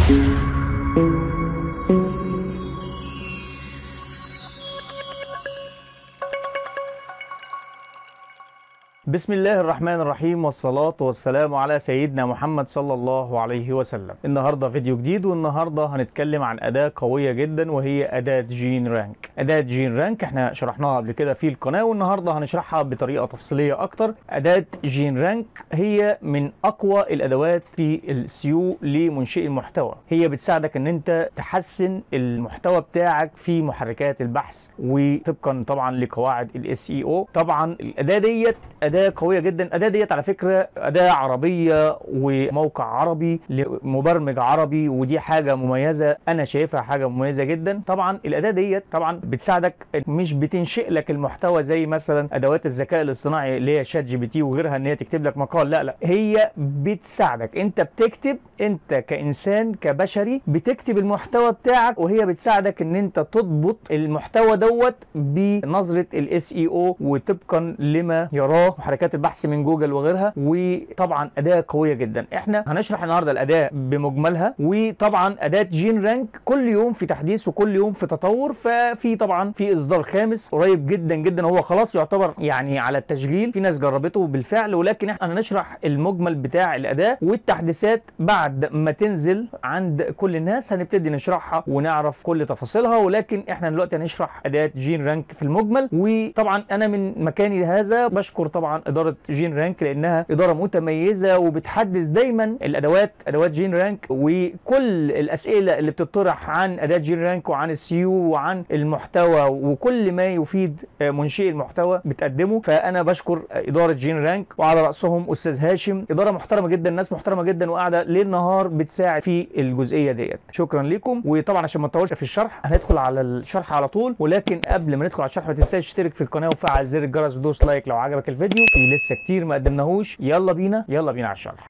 بسم الله الرحمن الرحيم والصلاة والسلام على سيدنا محمد صلى الله عليه وسلم النهاردة فيديو جديد والنهاردة هنتكلم عن أداة قوية جدا وهي أداة جين رانك أداة جين رانك احنا شرحناها قبل كده في القناة والنهاردة هنشرحها بطريقة تفصيلية أكتر أداة جين رانك هي من أقوى الأدوات في السيو لمنشئ المحتوى هي بتساعدك ان انت تحسن المحتوى بتاعك في محركات البحث وطبقا طبعا لقواعد الاس اي او طبعا الأداة ديت أداة قوية جدا الأداة ديت على فكرة أداة عربية وموقع عربي لمبرمج عربي ودي حاجة مميزة أنا شايفها حاجة مميزة جدا طبعا الأداة ديت طبعا بتساعدك مش بتنشئ لك المحتوى زي مثلا أدوات الذكاء الاصطناعي اللي هي شات جي بي تي وغيرها إن هي تكتب لك مقال لا لا هي بتساعدك أنت بتكتب أنت كإنسان كبشري بتكتب المحتوى بتاعك وهي بتساعدك إن أنت تضبط المحتوى دوت بنظرة الاس اي او وطبقا لما يراه محركات البحث من جوجل وغيرها وطبعا اداه قويه جدا احنا هنشرح النهارده الاداه بمجملها وطبعا اداه جين رانك كل يوم في تحديث وكل يوم في تطور ففي طبعا في اصدار خامس قريب جدا جدا هو خلاص يعتبر يعني على التشغيل في ناس جربته بالفعل ولكن احنا هنشرح المجمل بتاع الاداه والتحديثات بعد ما تنزل عند كل الناس هنبتدي نشرحها ونعرف كل تفاصيلها ولكن احنا دلوقتي هنشرح اداه جين رانك في المجمل وطبعا انا من مكاني هذا بشكر طبعا اداره جين رانك لانها اداره متميزه وبتحدث دايما الادوات ادوات جين رانك وكل الاسئله اللي بتطرح عن اداه جين رانك وعن السيو وعن المحتوى وكل ما يفيد منشئ المحتوى بتقدمه فانا بشكر اداره جين رانك وعلى راسهم استاذ هاشم اداره محترمه جدا ناس محترمه جدا وقاعده ليل نهار بتساعد في الجزئيه ديت شكرا لكم وطبعا عشان ما نطولش في الشرح هندخل على الشرح على طول ولكن قبل ما ندخل على الشرح ما تنساش تشترك في القناه وفعل زر الجرس ودوس لايك لو عجبك الفيديو في لسه كتير ما قدمناهوش يلا بينا يلا بينا على الشرح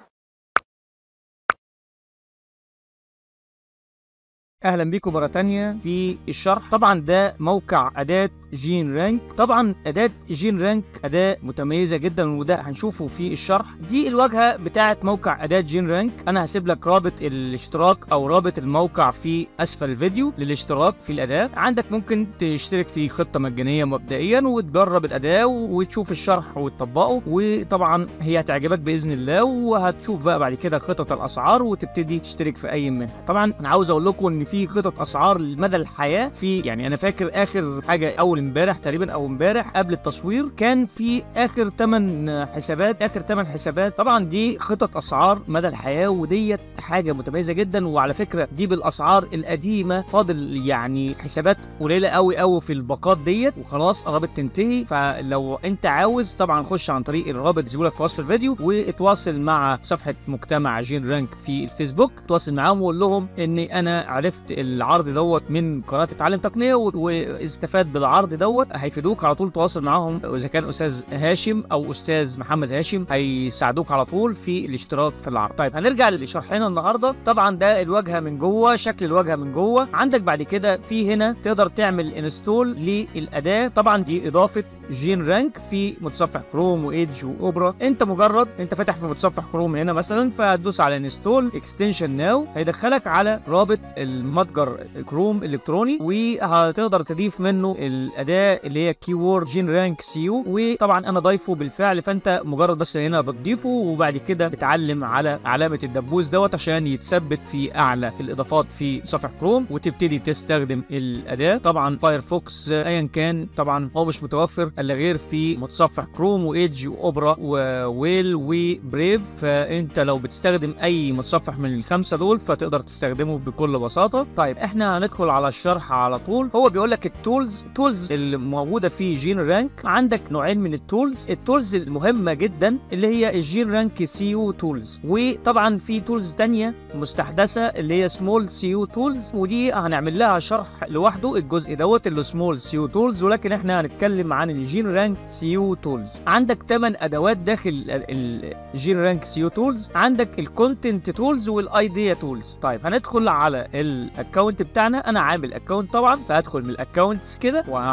اهلا بيكم مره تانية في الشرح طبعا ده موقع اداه جين رانك طبعا اداه جين رانك اداه متميزه جدا وده هنشوفه في الشرح دي الواجهه بتاعه موقع اداه جين رانك انا هسيب لك رابط الاشتراك او رابط الموقع في اسفل الفيديو للاشتراك في الاداه عندك ممكن تشترك في خطه مجانيه مبدئيا وتجرب الاداه وتشوف الشرح وتطبقه وطبعا هي هتعجبك باذن الله وهتشوف بقى بعد كده خطط الاسعار وتبتدي تشترك في اي منها طبعا انا عاوز اقول لكم ان في خطط اسعار لمدى الحياه في يعني انا فاكر اخر حاجه اول امبارح تقريبا او امبارح قبل التصوير كان في اخر 8 حسابات اخر 8 حسابات طبعا دي خطط اسعار مدى الحياه وديت حاجه متميزه جدا وعلى فكره دي بالاسعار القديمه فاضل يعني حسابات قليله قوي قوي في الباقات ديت وخلاص قربت تنتهي فلو انت عاوز طبعا خش عن طريق الرابط اللي لك في وصف الفيديو واتواصل مع صفحه مجتمع جين رانك في الفيسبوك تواصل معاهم وقول لهم اني انا عرفت العرض دوت من قناه اتعلم تقنيه واستفاد بالعرض دوت هيفيدوك على طول تواصل معاهم اذا كان استاذ هاشم او استاذ محمد هاشم هيساعدوك على طول في الاشتراك في العرض طيب هنرجع لشرحنا النهارده طبعا ده الواجهه من جوه شكل الواجهه من جوه عندك بعد كده في هنا تقدر تعمل انستول للاداه طبعا دي اضافه جين رانك في متصفح كروم وايدج واوبرا انت مجرد انت فاتح في متصفح كروم هنا مثلا فهتدوس على انستول اكستنشن ناو هيدخلك على رابط المتجر كروم الكتروني وهتقدر تضيف منه الاداه اللي هي كيورد جين رانك سيو وطبعا انا ضايفه بالفعل فانت مجرد بس هنا بتضيفه وبعد كده بتعلم على علامه الدبوس دوت عشان يتثبت في اعلى الاضافات في صفحه كروم وتبتدي تستخدم الاداه طبعا فايرفوكس ايا كان طبعا هو مش متوفر الا غير في متصفح كروم وايدج واوبرا وويل وبريف فانت لو بتستخدم اي متصفح من الخمسه دول فتقدر تستخدمه بكل بساطه طيب احنا هندخل على الشرح على طول هو بيقول لك التولز التولز اللي موجوده في جين رانك عندك نوعين من التولز التولز المهمه جدا اللي هي الجين رانك سي يو تولز وطبعا في تولز تانية مستحدثه اللي هي سمول سي يو تولز ودي هنعمل لها شرح لوحده الجزء دوت اللي سمول سي يو تولز ولكن احنا هنتكلم عن الجين رانك سي يو تولز عندك 8 ادوات داخل الجين رانك سي يو تولز عندك الكونتنت تولز والايديا تولز طيب هندخل على الاكونت بتاعنا انا عامل اكونت طبعا فهدخل من الاكونتس كده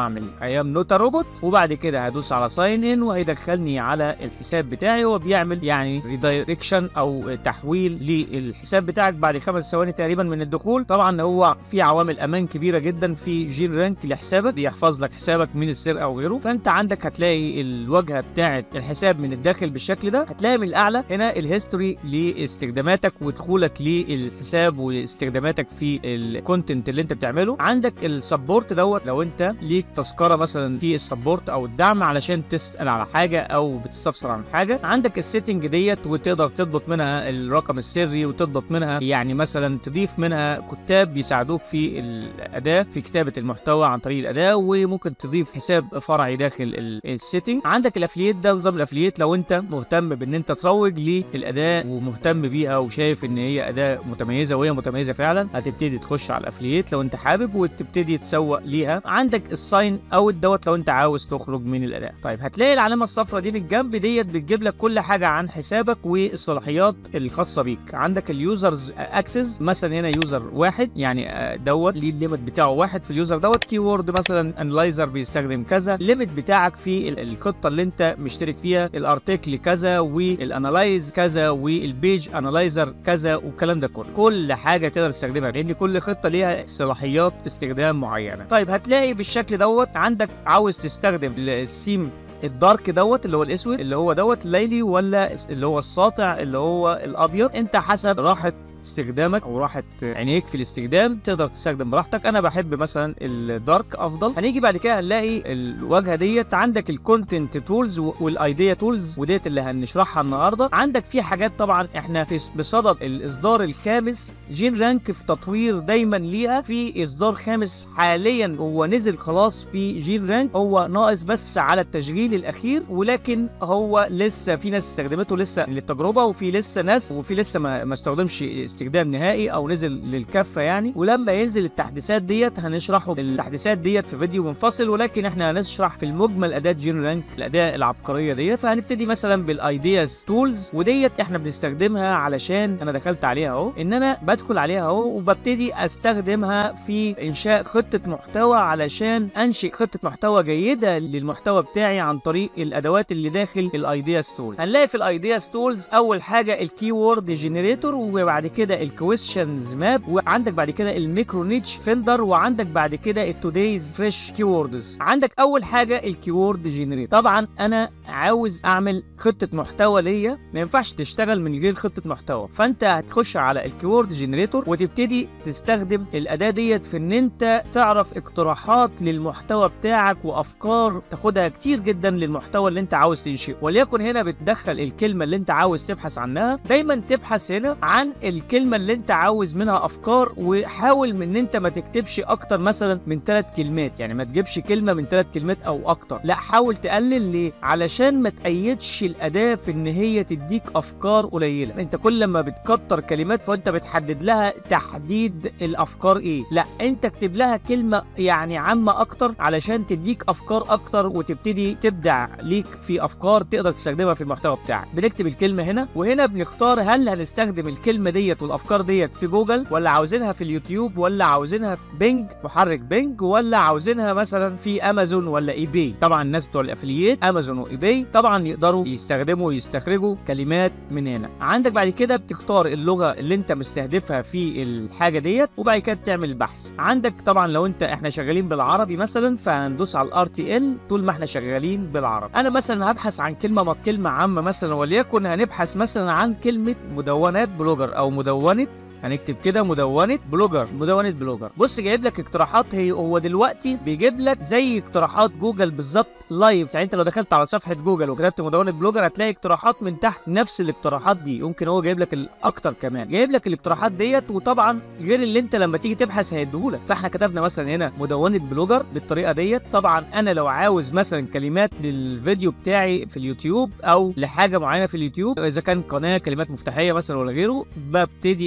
واعمل ايام نوتا روبوت وبعد كده هدوس على ساين ان وهيدخلني على الحساب بتاعي هو بيعمل يعني ريدايركشن او تحويل للحساب بتاعك بعد خمس ثواني تقريبا من الدخول طبعا هو في عوامل امان كبيره جدا في جين رانك لحسابك بيحفظ لك حسابك من السرقه او غيره فانت عندك هتلاقي الواجهه بتاعه الحساب من الداخل بالشكل ده هتلاقي من الاعلى هنا الهيستوري لاستخداماتك ودخولك للحساب واستخداماتك في الكونتنت اللي انت بتعمله عندك السبورت دوت لو انت ليك تذكره مثلا في السبورت او الدعم علشان تسال على حاجه او بتستفسر عن حاجه عندك السيتنج ديت وتقدر تضبط منها الرقم السري وتضبط منها يعني مثلا تضيف منها كتاب بيساعدوك في الاداه في كتابه المحتوى عن طريق الاداه وممكن تضيف حساب فرعي داخل السيتنج عندك الافلييت ده نظام الافلييت لو انت مهتم بان انت تروج للاداه ومهتم بيها وشايف ان هي اداه متميزه وهي متميزه فعلا هتبتدي تخش على الافلييت لو انت حابب وتبتدي تسوق ليها عندك الساين او دوت لو انت عاوز تخرج من الاداه طيب هتلاقي العلامه الصفراء دي بالجنب ديت بتجيب لك كل حاجه عن حسابك والصلاحيات الخاصه بيك عندك اليوزرز اكسس مثلا هنا يوزر واحد يعني آه، دوت ليه الليمت بتاعه واحد في اليوزر دوت كي وورد مثلا انلايزر بيستخدم كذا الليمت بتاعك في ال- الخطه اللي انت مشترك فيها الارتكل كذا والانالايز كذا والبيج انالايزر كذا والكلام ده كله كل حاجه تقدر تستخدمها لان كل خطه ليها صلاحيات استخدام معينه طيب هتلاقي بالشكل دوت عندك عاوز تستخدم السيم الدارك دوت اللي هو الاسود اللي هو دوت ليلي ولا اللي هو الساطع اللي هو الابيض انت حسب راحه استخدامك او راحه عينيك في الاستخدام تقدر تستخدم براحتك انا بحب مثلا الدارك افضل هنيجي بعد كده هنلاقي الواجهه ديت عندك الكونتنت تولز والايديا تولز وديت اللي هنشرحها النهارده عندك في حاجات طبعا احنا في بصدد الاصدار الخامس جين رانك في تطوير دايما ليها في اصدار خامس حاليا هو نزل خلاص في جين رانك هو ناقص بس على التشغيل الاخير ولكن هو لسه في ناس استخدمته لسه للتجربه وفي لسه ناس وفي لسه ما, ما استخدمش استخدام نهائي او نزل للكافه يعني ولما ينزل التحديثات ديت هنشرحه التحديثات ديت في فيديو منفصل ولكن احنا هنشرح في المجمل اداه جين رانك الاداه العبقريه ديت فهنبتدي مثلا بالايدياز تولز وديت احنا بنستخدمها علشان انا دخلت عليها اهو ان انا بدخل عليها اهو وببتدي استخدمها في انشاء خطه محتوى علشان انشئ خطه محتوى جيده للمحتوى بتاعي عن طريق الادوات اللي داخل الايدياز تول هنلاقي في الايدياز تولز اول حاجه الكي وورد جنريتور وبعد كده الكويشنز ماب وعندك بعد كده الميكرو نيتش فيندر وعندك بعد كده التودايز فريش كي ووردز عندك اول حاجه الكي وورد جنريتور طبعا انا عاوز اعمل خطه محتوى ليا ما ينفعش تشتغل من غير خطه محتوى فانت هتخش على الكيورد جنريتور وتبتدي تستخدم الاداه ديت في ان انت تعرف اقتراحات للمحتوى بتاعك وافكار تاخدها كتير جدا للمحتوى اللي انت عاوز تنشئه وليكن هنا بتدخل الكلمه اللي انت عاوز تبحث عنها دايما تبحث هنا عن الكلمه اللي انت عاوز منها افكار وحاول من ان انت ما تكتبش اكتر مثلا من ثلاث كلمات يعني ما تجيبش كلمه من ثلاث كلمات او اكتر لا حاول تقلل ليه علشان ما تقيدش الاداه في ان هي تديك افكار قليله انت كل ما بتكتر كلمات فانت بتحدد لها تحديد الافكار ايه لا انت اكتب لها كلمه يعني عامه اكتر علشان تديك افكار اكتر وتبتدي تبدع ليك في افكار تقدر تستخدمها في المحتوى بتاعك بنكتب الكلمه هنا وهنا بنختار هل هنستخدم الكلمه ديت والافكار ديت في جوجل ولا عاوزينها في اليوتيوب ولا عاوزينها في بينج محرك بينج ولا عاوزينها مثلا في امازون ولا اي بي طبعا الناس بتوع الافلييت امازون واي بي طبعا يقدروا يستخدموا ويستخرجوا كلمات من هنا عندك بعد كده بتختار اللغه اللي انت مستهدفها في الحاجه ديت وبعد كده تعمل البحث عندك طبعا لو انت احنا شغالين بالعربي مثلا فهندوس على الار تي ال طول ما احنا شغالين بالعربي انا مثلا هبحث عن كلمه كلمه عامه مثلا وليكن هنبحث مثلا عن كلمه مدونات بلوجر او مدونه هنكتب كده مدونة بلوجر مدونة بلوجر بص جايب لك اقتراحات هي هو دلوقتي بيجيب لك زي اقتراحات جوجل بالظبط لايف يعني انت لو دخلت على صفحة جوجل وكتبت مدونة بلوجر هتلاقي اقتراحات من تحت نفس الاقتراحات دي يمكن هو جايب لك الاكتر كمان جايب لك الاقتراحات ديت وطبعا غير اللي انت لما تيجي تبحث هيديهولك فاحنا كتبنا مثلا هنا مدونة بلوجر بالطريقة ديت طبعا انا لو عاوز مثلا كلمات للفيديو بتاعي في اليوتيوب او لحاجة معينة في اليوتيوب اذا كان قناة كلمات مفتاحية مثلا ولا غيره ببتدي ادوس على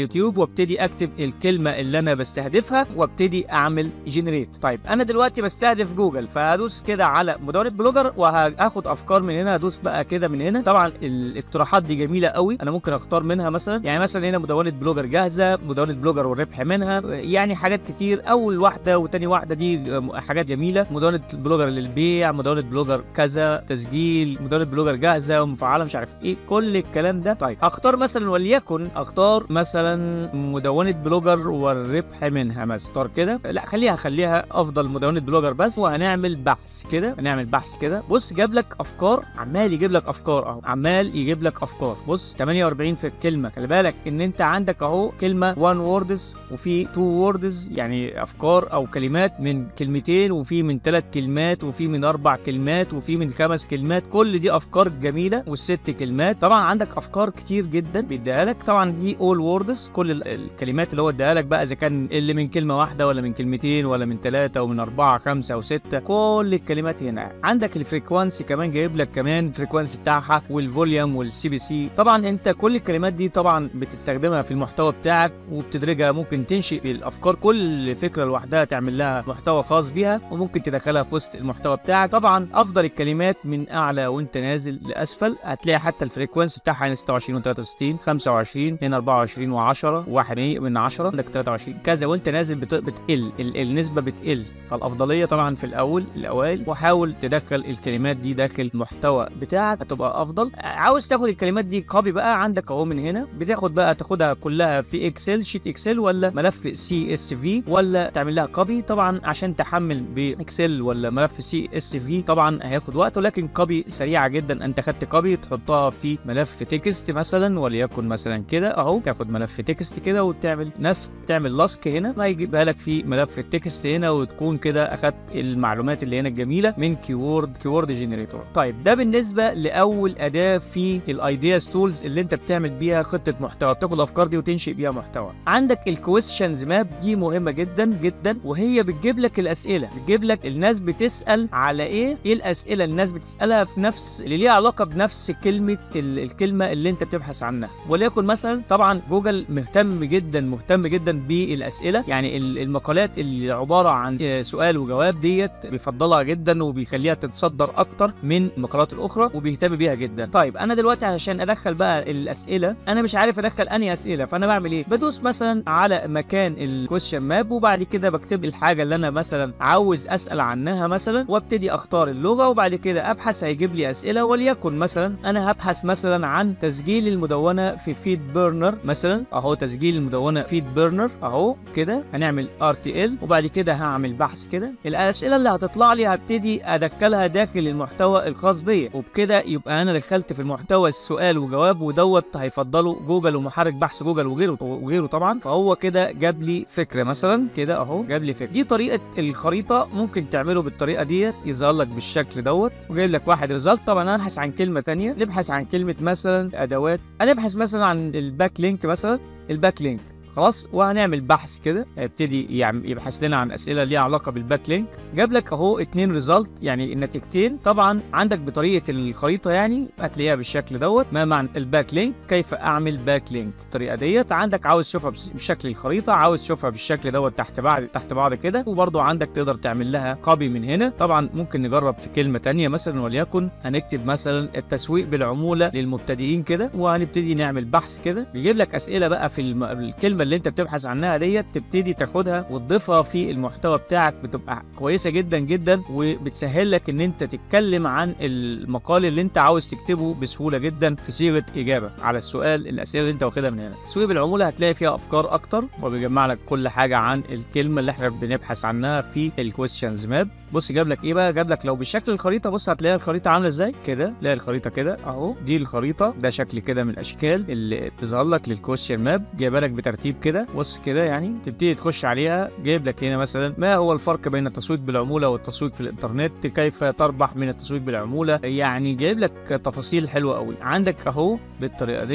اليوتيوب وابتدي اكتب الكلمه اللي انا بستهدفها وابتدي اعمل جنريت طيب انا دلوقتي بستهدف جوجل فهدوس كده على مدونه بلوجر وهاخد افكار من هنا هدوس بقى كده من هنا طبعا الاقتراحات دي جميله قوي انا ممكن اختار منها مثلا يعني مثلا هنا مدونه بلوجر جاهزه مدونه بلوجر والربح منها يعني حاجات كتير اول واحده وتاني واحده دي حاجات جميله مدونه بلوجر للبيع مدونه بلوجر كذا تسجيل مدونه بلوجر جاهزه ومفعله مش عارف ايه كل الكلام ده طيب اختار مثلا وليكن اختار مثلا مدونه بلوجر والربح منها مثلا اختار كده لا خليها خليها افضل مدونه بلوجر بس وهنعمل بحث كده هنعمل بحث كده بص جاب لك افكار عمال يجيب لك افكار اهو عمال يجيب لك افكار بص 48 في الكلمه خلي بالك ان انت عندك اهو كلمه 1 ووردز وفي 2 ووردز يعني افكار او كلمات من كلمتين وفي من ثلاث كلمات وفي من اربع كلمات وفي من خمس كلمات كل دي افكار جميله والست كلمات طبعا عندك افكار كتير جدا بيديها لك طبعا دي اول ووردز كل ال- الكلمات اللي هو اداها لك بقى اذا كان اللي من كلمه واحده ولا من كلمتين ولا من ثلاثه ومن اربعه خمسه وسته كل الكلمات هنا عندك الفريكوانسي كمان جايب لك كمان الفريكوانسي بتاعها والفوليوم والسي بي سي طبعا انت كل الكلمات دي طبعا بتستخدمها في المحتوى بتاعك وبتدرجها ممكن تنشئ الافكار كل فكره لوحدها تعمل لها محتوى خاص بيها وممكن تدخلها في وسط المحتوى بتاعك طبعا افضل الكلمات من اعلى وانت نازل لاسفل هتلاقي حتى الفريكوانسي بتاعها هنا 26 و63 25 هنا 24 و10 1 من 10 عندك 23 كذا وانت نازل بت- بتقل ال- النسبه بتقل فالافضليه طبعا في الاول الاوائل وحاول تدخل الكلمات دي داخل المحتوى بتاعك هتبقى افضل عاوز تاخد الكلمات دي كوبي بقى عندك اهو من هنا بتاخد بقى تاخدها كلها في اكسل شيت اكسل ولا ملف سي اس في ولا تعمل لها كوبي طبعا عشان تحمل باكسل ولا ملف سي اس في طبعا هياخد وقت ولكن كوبي سريعه جدا انت خدت كوبي تحطها في ملف تكست مثلا وليكن مثلا كده اهو تاخد ملف تكست كده وتعمل نسخ تعمل لاسك هنا ما يجيبها لك في ملف التكست هنا وتكون كده اخدت المعلومات اللي هنا الجميله من كيورد كيورد جنريتور طيب ده بالنسبه لاول اداه في الايدياز تولز اللي انت بتعمل بيها خطه محتوى بتاخد الافكار دي وتنشئ بيها محتوى عندك الكويستشنز ماب دي مهمه جدا جدا وهي بتجيب لك الاسئله بتجيب لك الناس بتسال على ايه ايه الاسئله اللي الناس بتسالها في نفس اللي ليها علاقه بنفس كلمه ال- الكلمه اللي انت بتبحث عنها وليكن مثلا طبعا جوجل مهتم جدا مهتم جدا بالاسئله يعني ال- المقالات اللي عباره عن آه، سؤال وجواب ديت بيفضلها جدا وبيخليها تتصدر اكتر من المقالات الاخرى وبيهتم بيها جدا طيب انا دلوقتي علشان ادخل بقى الاسئله انا مش عارف ادخل انهي اسئله فانا بعمل ايه بدوس مثلا على مكان الكويشن ماب وبعد كده بكتب الحاجه اللي انا مثلا عاوز اسال عنها مثلا وابتدي اختار اللغه وبعد كده ابحث هيجيب لي اسئله وليكن مثلا انا هبحث مثلا عن تسجيل المدونه في فيد بيرنر مثلا اهو تسجيل المدونه فيد بيرنر اهو كده هنعمل ار تي ال وبعد كده هعمل بحث كده الاسئله اللي هتطلع لي هبتدي ادخلها داخل المحتوى الخاص بيا وبكده يبقى انا دخلت في المحتوى السؤال وجواب ودوت هيفضله جوجل ومحرك بحث جوجل وغيره وغيره طبعا فهو كده جاب لي فكره مثلا كده اهو جاب لي فكره دي طريقه الخريطه ممكن تعمله بالطريقه ديت يظهر لك بالشكل دوت وجايب لك واحد ريزلت طبعا هنبحث عن كلمه تانية نبحث عن كلمه مثلا ادوات هنبحث مثلا عن الباك لينك مثلا الباك لينك خلاص وهنعمل بحث كده هيبتدي يعني يبحث لنا عن اسئله ليها علاقه بالباك لينك جاب لك اهو اتنين ريزلت يعني النتيجتين طبعا عندك بطريقه الخريطه يعني هتلاقيها بالشكل دوت ما معنى الباك لينك كيف اعمل باك لينك الطريقه ديت عندك عاوز تشوفها بس- بشكل الخريطه عاوز تشوفها بالشكل دوت تحت بعض تحت بعض كده وبرضو عندك تقدر تعمل لها كوبي من هنا طبعا ممكن نجرب في كلمه تانية مثلا وليكن هنكتب مثلا التسويق بالعموله للمبتدئين كده وهنبتدي نعمل بحث كده بيجيب لك اسئله بقى في الم... الكلمه اللي انت بتبحث عنها ديت تبتدي تاخدها وتضيفها في المحتوى بتاعك بتبقى كويسه جدا جدا وبتسهل لك ان انت تتكلم عن المقال اللي انت عاوز تكتبه بسهوله جدا في صيغه اجابه على السؤال الاسئله اللي انت واخدها من هنا تسويق بالعموله هتلاقي فيها افكار اكتر وبيجمع لك كل حاجه عن الكلمه اللي احنا بنبحث عنها في الكويستشنز ماب بص جاب لك ايه بقى جاب لك لو بالشكل الخريطه بص هتلاقي الخريطه عامله ازاي كده تلاقي الخريطه كده اهو دي الخريطه ده شكل كده من الاشكال اللي بتظهر لك للكويستشن ماب جايبه لك بترتيب كده بص كده يعني تبتدي تخش عليها جايب لك هنا مثلا ما هو الفرق بين التسويق بالعموله والتسويق في الانترنت كيف تربح من التسويق بالعموله يعني جايب لك تفاصيل حلوه قوي عندك اهو بالطريقه ديت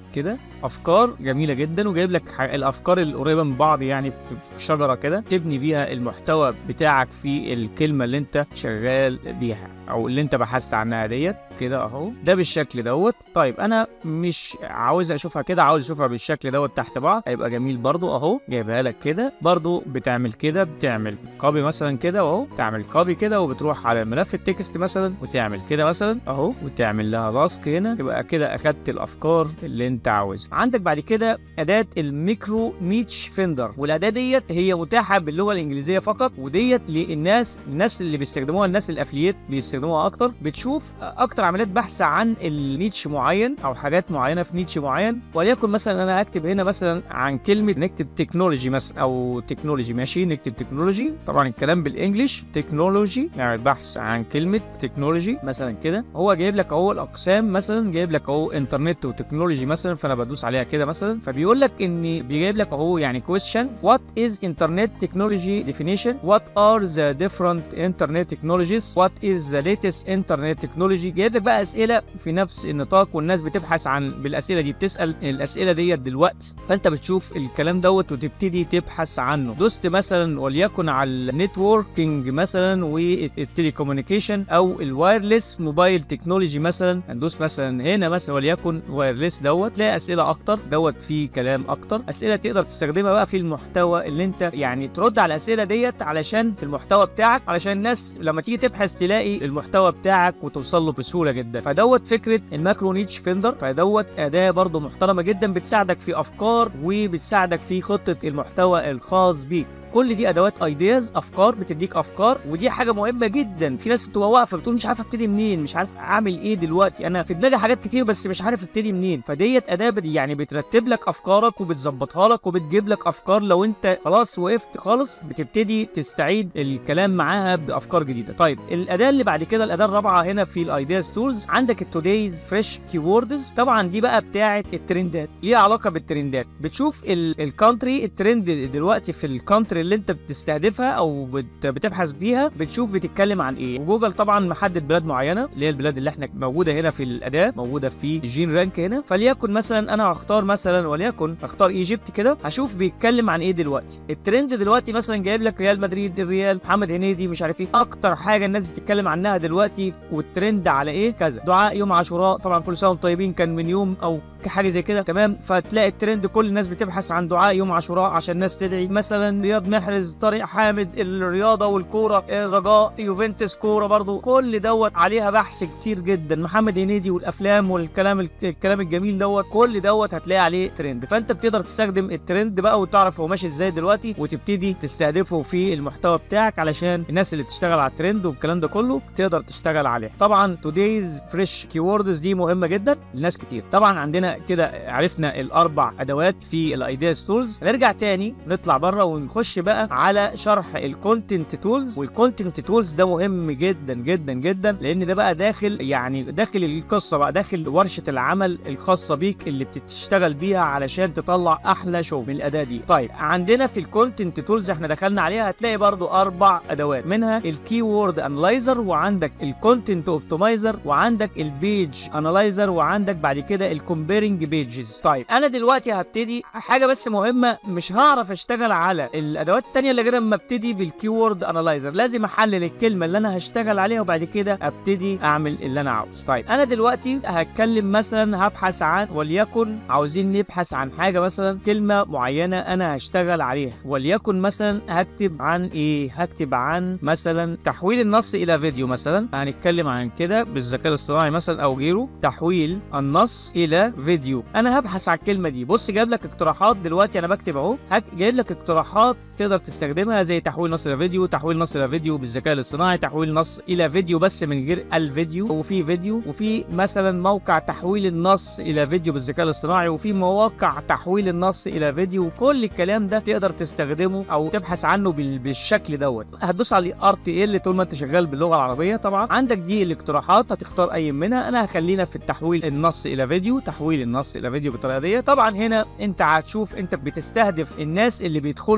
كده افكار جميله جدا وجايب لك ح- الافكار القريبه من بعض يعني في في شجره كده تبني بيها المحتوى بتاعك في الكلمه اللي انت شغال بيها او اللي انت بحثت عنها ديت كده اهو ده بالشكل دوت طيب انا مش عاوز اشوفها كده عاوز اشوفها بالشكل دوت تحت بعض هيبقى جميل برضو اهو جايبها لك كده برضو بتعمل كده بتعمل كوبي مثلا كده اهو تعمل كوبي كده وبتروح على ملف التكست مثلا وتعمل كده مثلا اهو وتعمل لها لاسك هنا يبقى كده اخدت الافكار اللي انت عاوزها عندك بعد كده اداه الميكرو نيتش فيندر والاداه ديت هي متاحه باللغه الانجليزيه فقط وديت للناس الناس اللي بيستخدموها الناس الافلييت بيستخدموها اكتر بتشوف اكتر عمليات بحث عن النيتش معين او حاجات معينه في نيتش معين وليكن مثلا انا هكتب هنا مثلا عن كلمه نكتب تكنولوجي مثلا او تكنولوجي ماشي نكتب تكنولوجي طبعا الكلام بالانجلش تكنولوجي نعمل بحث عن كلمه تكنولوجي مثلا كده هو جايب لك اهو الاقسام مثلا جايب لك اهو انترنت وتكنولوجي مثلا فانا بدوس عليها كده مثلا فبيقول لك ان بيجيب لك اهو يعني question what is internet technology definition what are the different internet technologies what is the latest internet technology جايب لك بقى اسئله في نفس النطاق والناس بتبحث عن بالاسئله دي بتسال الاسئله ديت دلوقتي فانت بتشوف الكلام دوت وتبتدي تبحث عنه دوست مثلا وليكن على النتوركينج مثلا والتليكومونيكيشن او الوايرلس موبايل تكنولوجي مثلا هندوس مثلا هنا مثلا وليكن وايرلس دوت تلاقي اسئله اكتر دوت فيه كلام اكتر اسئله تقدر تستخدمها بقى في المحتوى اللي انت يعني ترد على الاسئله ديت علشان في المحتوى بتاعك علشان الناس لما تيجي تبحث تلاقي المحتوى بتاعك وتوصل له بسهوله جدا فدوت فكره الماكرو نيتش فيندر فدوت اداه برضو محترمه جدا بتساعدك في افكار وبتساعدك في خطه المحتوى الخاص بيك كل دي ادوات ايدياز افكار بتديك افكار ودي حاجه مهمه جدا في ناس بتبقى واقفه بتقول مش عارف ابتدي منين مش عارف اعمل ايه دلوقتي انا في دماغي حاجات كتير بس مش عارف ابتدي منين فديت اداه بت- يعني بترتب لك افكارك وبتظبطها لك وبتجيب لك افكار لو انت خلاص وقفت خالص بتبتدي تستعيد الكلام معاها بافكار جديده طيب الاداه اللي بعد كده الاداه الرابعه هنا في الايدياز تولز عندك التودايز فريش كيوردز طبعا دي بقى بتاعه الترندات ليها علاقه بالترندات بتشوف الكونتري الترند دلوقتي في الكونتري اللي انت بتستهدفها او بت بتبحث بيها بتشوف بتتكلم عن ايه وجوجل طبعا محدد بلاد معينه اللي هي البلاد اللي احنا موجوده هنا في الاداه موجوده في جين رانك هنا فليكن مثلا انا هختار مثلا وليكن اختار ايجيبت كده هشوف بيتكلم عن ايه دلوقتي الترند دلوقتي مثلا جايب لك ريال مدريد الريال محمد هنيدي مش عارف ايه اكتر حاجه الناس بتتكلم عنها دلوقتي والترند على ايه كذا دعاء يوم عاشوراء طبعا كل سنه وانتم طيبين كان من يوم او حاجه زي كده تمام فتلاقي الترند كل الناس بتبحث عن دعاء يوم عاشوراء عشان الناس تدعي مثلا رياض محرز طارق حامد الرياضه والكوره الرجاء يوفنتوس كوره برضو كل دوت عليها بحث كتير جدا محمد هنيدي والافلام والكلام الكلام الجميل دوت كل دوت هتلاقي عليه ترند فانت بتقدر تستخدم الترند بقى وتعرف هو ماشي ازاي دلوقتي وتبتدي تستهدفه في المحتوى بتاعك علشان الناس اللي بتشتغل على الترند والكلام ده كله تقدر تشتغل عليه طبعا تودايز فريش كيوردز دي مهمه جدا لناس كتير طبعا عندنا كده عرفنا الاربع ادوات في الايدياز تولز نرجع تاني نطلع بره ونخش بقى على شرح الكونتنت تولز والكونتنت تولز ده مهم جدا جدا جدا لان ده بقى داخل يعني داخل القصه بقى داخل ورشه العمل الخاصه بيك اللي بتشتغل بيها علشان تطلع احلى شغل من الاداه دي طيب عندنا في الكونتنت تولز احنا دخلنا عليها هتلاقي برضو اربع ادوات منها الكي وورد انلايزر وعندك الكونتنت اوبتمايزر وعندك البيج انلايزر وعندك بعد كده الكومبيرنج بيجز طيب انا دلوقتي هبتدي حاجه بس مهمه مش هعرف اشتغل على الادوات التانية اللي غير اما ابتدي بالكيورد انلايزر لازم احلل الكلمه اللي انا هشتغل عليها وبعد كده ابتدي اعمل اللي انا عاوز طيب انا دلوقتي هتكلم مثلا هبحث عن وليكن عاوزين نبحث عن حاجه مثلا كلمه معينه انا هشتغل عليها وليكن مثلا هكتب عن ايه هكتب عن مثلا تحويل النص الى فيديو مثلا هنتكلم عن كده بالذكاء الاصطناعي مثلا او غيره تحويل النص الى فيديو انا هبحث على الكلمه دي بص جايب لك اقتراحات دلوقتي انا بكتب اهو هك- جايب لك اقتراحات تقدر تستخدمها زي تحويل نص الى فيديو تحويل نص الى فيديو بالذكاء الاصطناعي تحويل نص الى فيديو بس من غير الفيديو وفي فيديو وفي مثلا موقع تحويل النص الى فيديو بالذكاء الاصطناعي وفي مواقع تحويل النص الى فيديو كل الكلام ده تقدر تستخدمه او تبحث عنه بال- بالشكل دوت هتدوس على ار تي ال طول ما انت شغال باللغه العربيه طبعا عندك دي الاقتراحات هتختار اي منها انا هخلينا في التحويل النص الى فيديو تحويل النص الى فيديو بالطريقه دي طبعا هنا انت هتشوف انت بتستهدف الناس اللي بيدخلوا او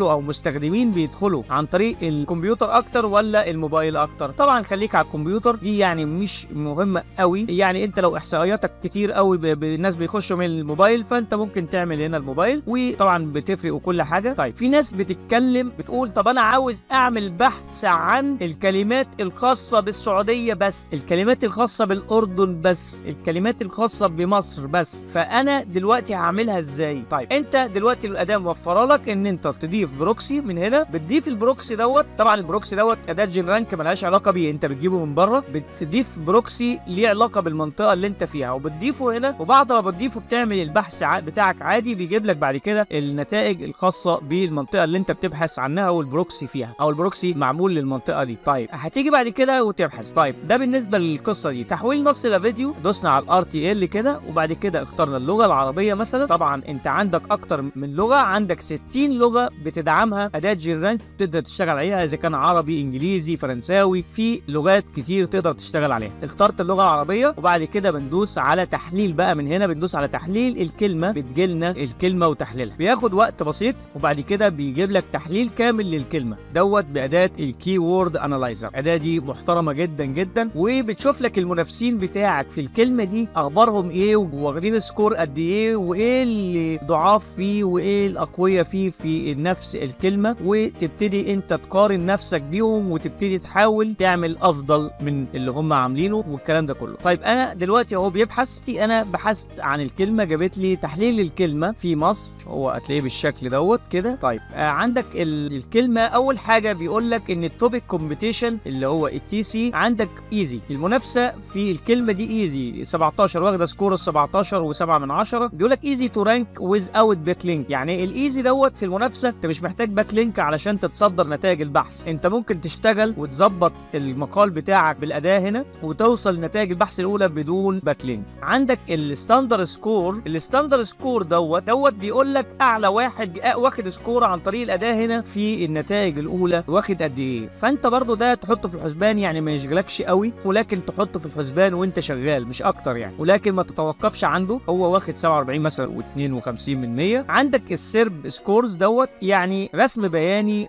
المستخدمين بيدخلوا عن طريق الكمبيوتر اكتر ولا الموبايل اكتر طبعا خليك على الكمبيوتر دي يعني مش مهمه قوي يعني انت لو احصائياتك كتير قوي ب- ب- الناس بيخشوا من الموبايل فانت ممكن تعمل هنا الموبايل وطبعا بتفرق وكل حاجه طيب في ناس بتتكلم بتقول طب انا عاوز اعمل بحث عن الكلمات الخاصه بالسعوديه بس الكلمات الخاصه بالاردن بس الكلمات الخاصه بمصر بس فانا دلوقتي هعملها ازاي طيب انت دلوقتي الاداه موفره لك ان انت تضيف بروكسي من هنا بتضيف البروكسي دوت طبعا البروكسي دوت اداه جين رانك ملهاش علاقه بيه انت بتجيبه من بره بتضيف بروكسي ليه علاقه بالمنطقه اللي انت فيها وبتضيفه هنا وبعد ما بتضيفه بتعمل البحث ع- بتاعك عادي بيجيب لك بعد كده النتائج الخاصه بالمنطقه اللي انت بتبحث عنها والبروكسي فيها او البروكسي معمول للمنطقه دي طيب هتيجي بعد كده وتبحث طيب ده بالنسبه للقصه دي تحويل نص الى فيديو دوسنا على الار تي ال كده وبعد كده اخترنا اللغه العربيه مثلا طبعا انت عندك اكتر من لغه عندك 60 لغه بتدعمها اداه جيرانك تقدر تشتغل عليها اذا كان عربي انجليزي فرنساوي في لغات كتير تقدر تشتغل عليها اخترت اللغه العربيه وبعد كده بندوس على تحليل بقى من هنا بندوس على تحليل الكلمه بتجيلنا الكلمه وتحليلها بياخد وقت بسيط وبعد كده بيجيب لك تحليل كامل للكلمه دوت باداه الكي وورد انالايزر الاداه دي محترمه جدا جدا وبتشوف لك المنافسين بتاعك في الكلمه دي اخبارهم ايه واخدين سكور قد ايه وايه اللي ضعاف فيه وايه الاقوياء فيه في نفس الكلمه وتبتدي انت تقارن نفسك بيهم وتبتدي تحاول تعمل افضل من اللي هم عاملينه والكلام ده كله طيب انا دلوقتي اهو بيبحث انا بحثت عن الكلمه جابت لي تحليل الكلمه في مصر هو هتلاقيه بالشكل دوت كده طيب آه عندك ال- الكلمه اول حاجه بيقول لك ان التوبيك كومبيتيشن اللي هو التي سي عندك ايزي المنافسه في الكلمه دي ايزي 17 واخده سكور ال 17 و7 من 10 بيقول لك ايزي تو رانك ويز اوت باك لينك يعني الايزي دوت في المنافسه انت مش محتاج باك لينك علشان تتصدر نتائج البحث انت ممكن تشتغل وتظبط المقال بتاعك بالاداه هنا وتوصل لنتائج البحث الاولى بدون باك لينك عندك الستاندر سكور الستاندر سكور دوت دوت بيقول لك اعلى واحد آه، واخد سكور عن طريق الاداه هنا في النتائج الاولى واخد قد ايه فانت برضو ده تحطه في الحسبان يعني ما يشغلكش قوي ولكن تحطه في الحسبان وانت شغال مش اكتر يعني ولكن ما تتوقفش عنده هو واخد 47 مثلا و52 من 100 عندك السيرب سكورز دوت يعني رسم بياني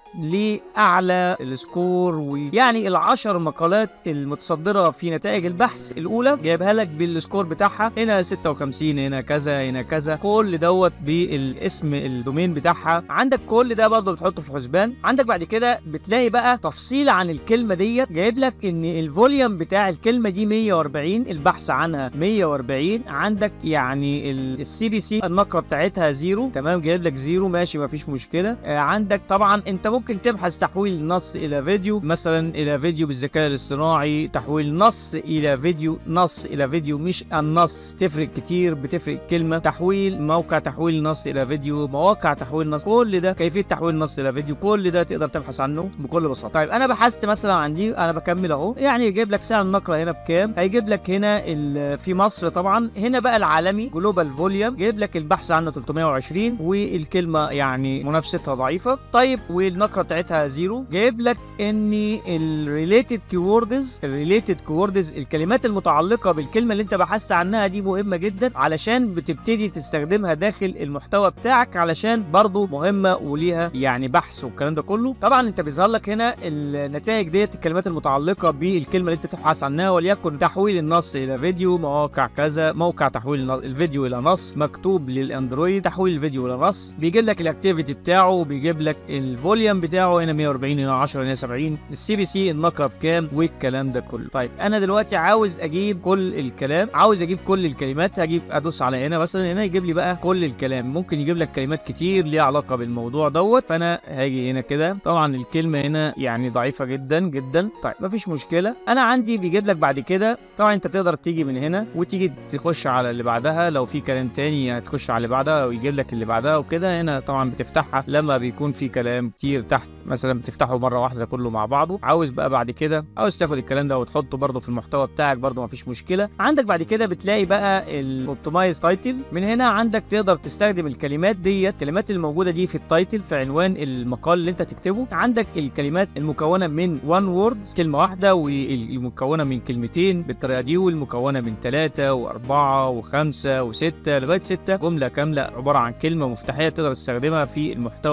لاعلى السكور ويعني العشر مقالات المتصدره في نتائج البحث الاولى جايبها لك بالسكور بتاعها هنا 56 هنا كذا هنا كذا كل دوت بالاسم الدومين بتاعها عندك كل ده برضه بتحطه في الحسبان عندك بعد كده بتلاقي بقى تفصيل عن الكلمه ديت جايب لك ان الفوليوم بتاع الكلمه دي 140 البحث عنها 140 عندك يعني السي بي سي النقره بتاعتها زيرو تمام جايب لك زيرو ماشي مفيش مشكله آه عندك طبعا انت ممكن تبحث تحويل نص الى فيديو مثلا الى فيديو بالذكاء الاصطناعي تحويل نص الى فيديو نص الى فيديو مش النص تفرق كتير بتفرق كلمه تحويل موقع تحويل نص الى فيديو مواقع تحويل نص كل ده كيفيه تحويل نص الى فيديو كل ده تقدر تبحث عنه بكل بساطه طيب انا بحثت مثلا عن دي انا بكمل اهو يعني يجيب لك سعر النقره هنا بكام هيجيب لك هنا ال- في مصر طبعا هنا بقى العالمي جلوبال فوليوم جايب لك البحث عنه 320 والكلمه يعني منافستها ضعيفه طيب والنقره بتاعتها زيرو جايب لك ان الريليتد كيوردز الريليتد كيوردز الكلمات المتعلقه بالكلمه اللي انت بحثت عنها دي مهمه جدا علشان بتبتدي تستخدمها داخل المحتوى بتاعك علشان برضو مهمه وليها يعني بحث والكلام ده كله طبعا انت بيظهر لك هنا النتائج ديت الكلمات المتعلقه بالكلمه اللي انت بتبحث عنها وليكن تحويل النص الى فيديو مواقع كذا موقع تحويل النص- الفيديو الى نص مكتوب للاندرويد تحويل الفيديو الى نص بيجيب لك الاكتيفيتي بتاعه وبيجيب لك الفوليوم بتاعه هنا 140 هنا 10 هنا 70 السي بي سي النقره بكام والكلام ده كله طيب انا دلوقتي عاوز اجيب كل الكلام عاوز اجيب كل الكلمات هجيب ادوس على هنا مثلا هنا يجيب لي بقى كل الكلام ممكن يجيب لك كلمات كتير ليها علاقه بالموضوع دوت فانا هاجي هنا كده طبعا الكلمه هنا يعني ضعيفه جدا جدا طيب مفيش مشكله انا عندي بيجيب لك بعد كده طبعا انت تقدر تيجي من هنا وتيجي تخش على اللي بعدها لو في كلام تاني هتخش على اللي بعدها ويجيب لك اللي بعدها وكده هنا طبعا بتفتحها لما بيكون في كلام كتير تحت مثلا بتفتحه مره واحده كله مع بعضه عاوز بقى بعد كده عاوز تاخد الكلام ده وتحطه برضه في المحتوى بتاعك برضه مفيش مشكله عندك بعد كده بتلاقي بقى الاوبتمايز تايتل من هنا عندك تقدر تستخدم الكلمات ديت الكلمات الموجوده دي في التايتل في عنوان المقال اللي انت تكتبه عندك الكلمات المكونه من وان ووردز كلمه واحده والمكونه من كلمتين بالطريقه دي والمكونه من ثلاثه واربعه وخمسه وسته لغايه سته جمله كامله عباره عن كلمه مفتاحيه تقدر تستخدمها في المحتوى او في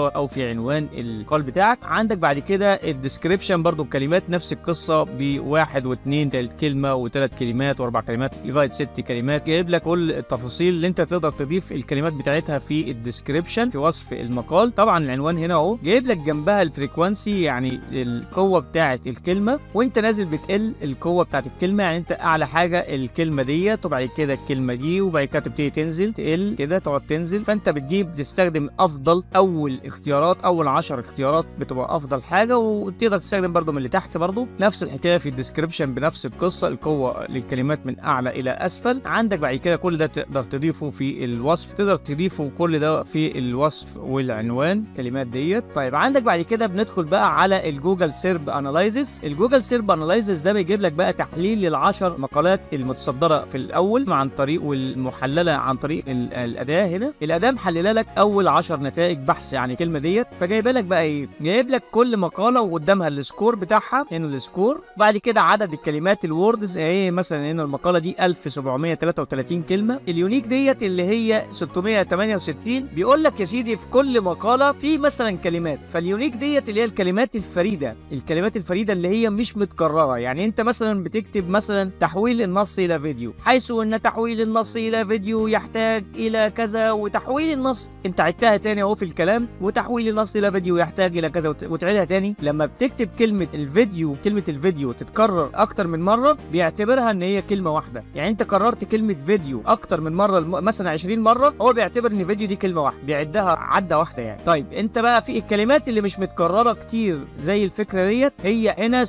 عنوان المقال بتاعك عندك بعد كده الديسكريبشن برضو الكلمات نفس القصه بواحد واثنين كلمه وثلاث كلمات واربع كلمات لغايه ست كلمات جايب لك كل التفاصيل اللي انت تقدر تضيف الكلمات بتاعتها في الديسكريبشن في وصف المقال طبعا العنوان هنا اهو جايب لك جنبها الفريكوانسي يعني القوه بتاعه الكلمه وانت نازل بتقل القوه بتاعه الكلمه يعني انت اعلى حاجه الكلمه ديت وبعد كده الكلمه دي وبعد كده تبتدي تنزل تقل كده تقعد تنزل فانت بتجيب تستخدم افضل اول اختيارات اول 10 اختيارات بتبقى افضل حاجه وتقدر تستخدم برضو من اللي تحت برضو نفس الحكايه في الديسكريبشن بنفس القصه القوه للكلمات من اعلى الى اسفل عندك بعد كده كل ده تقدر تضيفه في الوصف تقدر تضيفه كل ده في الوصف والعنوان الكلمات ديت طيب عندك بعد كده بندخل بقى على الجوجل سيرب اناليزس الجوجل سيرب اناليزس ده بيجيب لك بقى تحليل للعشر مقالات المتصدره في الاول عن طريق والمحلله عن طريق ال- الاداه هنا الاداه محلله لك اول 10 نتائج بحث يعني الكلمه ديت فجايبه لك بقى ايه جايب لك كل مقاله وقدامها السكور بتاعها هنا السكور بعد كده عدد الكلمات الوردز ايه مثلا هنا المقاله دي 1733 كلمه اليونيك ديت اللي هي 668 بيقول لك يا سيدي في كل مقاله في مثلا كلمات فاليونيك ديت اللي هي الكلمات الفريده الكلمات الفريده اللي هي مش متكرره يعني انت مثلا بتكتب مثلا تحويل النص الى فيديو حيث ان تحويل النص الى فيديو يحتاج الى كذا وتحويل النص انت عدتها تاني اهو في الكلام وتحويل النص الى فيديو يحتاج الى كذا وت- وتعيدها تاني لما بتكتب كلمه الفيديو كلمه الفيديو تتكرر اكتر من مره بيعتبرها ان هي كلمه واحده يعني انت كررت كلمه فيديو اكتر من مره الم- مثلا 20 مره هو بيعتبر ان فيديو دي كلمه واحده بيعدها عده واحده يعني طيب انت بقى في الكلمات اللي مش متكرره كتير زي الفكره ديت هي هنا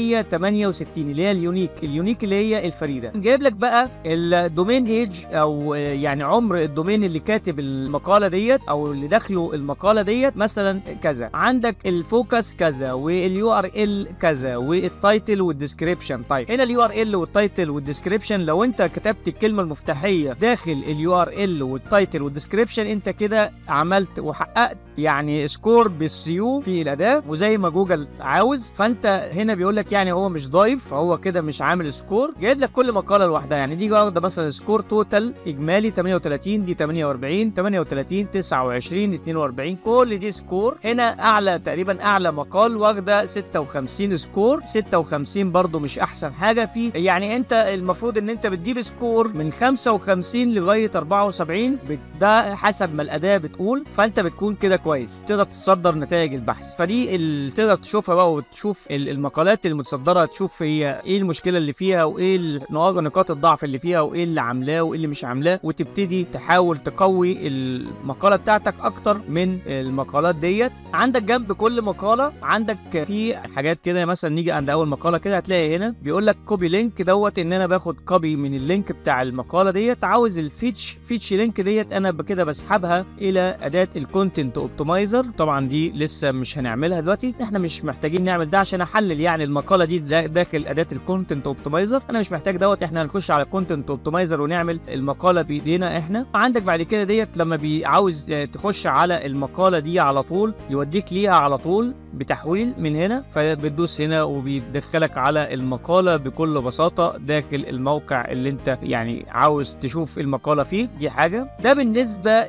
668 اللي هي اليونيك اليونيك اللي هي الفريده جايب لك بقى الدومين ايج او آه، يعني عمر الدومين اللي كاتب المقاله ديت او اللي داخله المقاله ديت مثلا كذا عندك الفوكس كذا واليو ار ال كذا والتايتل والديسكريبشن طيب هنا اليو ار ال والتايتل والديسكريبشن لو انت كتبت الكلمه المفتاحيه داخل اليو ار ال والتايتل والديسكريبشن انت كده عملت وحققت يعني سكور بالسيو في الاداه وزي ما جوجل عاوز فانت هنا بيقول لك يعني هو مش ضايف فهو كده مش عامل سكور جايب لك كل مقاله لوحدها يعني دي واخده مثلا سكور توتال اجمالي 38 دي 48 38 29 42 كل دي سكور هنا اعلى تقريبا اعلى مقال واخده 56 سكور 56 برضو مش احسن حاجه في يعني انت المفروض ان انت بتجيب سكور من 55 لغايه 74 بت- ده حسب ما الاداه بتقول فانت بتكون كده كويس تقدر تصدر نتائج البحث فدي اللي تقدر تشوفها بقى وتشوف ال- المقالات المتصدره تشوف هي ايه المشكله اللي فيها وايه ال- نقاط الضعف اللي فيها وايه اللي عاملاه وايه اللي مش عاملاه وتبتدي تحاول تقوي المقاله بتاعتك اكتر من المقالات ديت عندك جنب كل مقاله عندك في حاجات كده مثلا نيجي عند اول مقاله كده هتلاقي هنا بيقول لك كوبي لينك دوت ان انا باخد كوبي من اللينك بتاع المقاله ديت عاوز الفيتش فيتش لينك ديت انا كده بسحبها الى اداه الكونتنت اوبتمايزر طبعا دي لسه مش هنعملها دلوقتي احنا مش محتاجين نعمل ده عشان احلل يعني المقاله دي دا- داخل اداه الكونتنت اوبتمايزر انا مش محتاج دوت احنا هنخش على الكونتنت اوبتمايزر ونعمل المقاله بايدينا احنا عندك بعد كده ديت لما بيعاوز آه، تخش على المقاله دي على طول يوديك ليها على طول بتحويل من هنا فبتدوس هنا وبيدخلك على المقاله بكل بساطه داخل الموقع اللي انت يعني عاوز تشوف المقاله فيه دي حاجه ده بالنسبه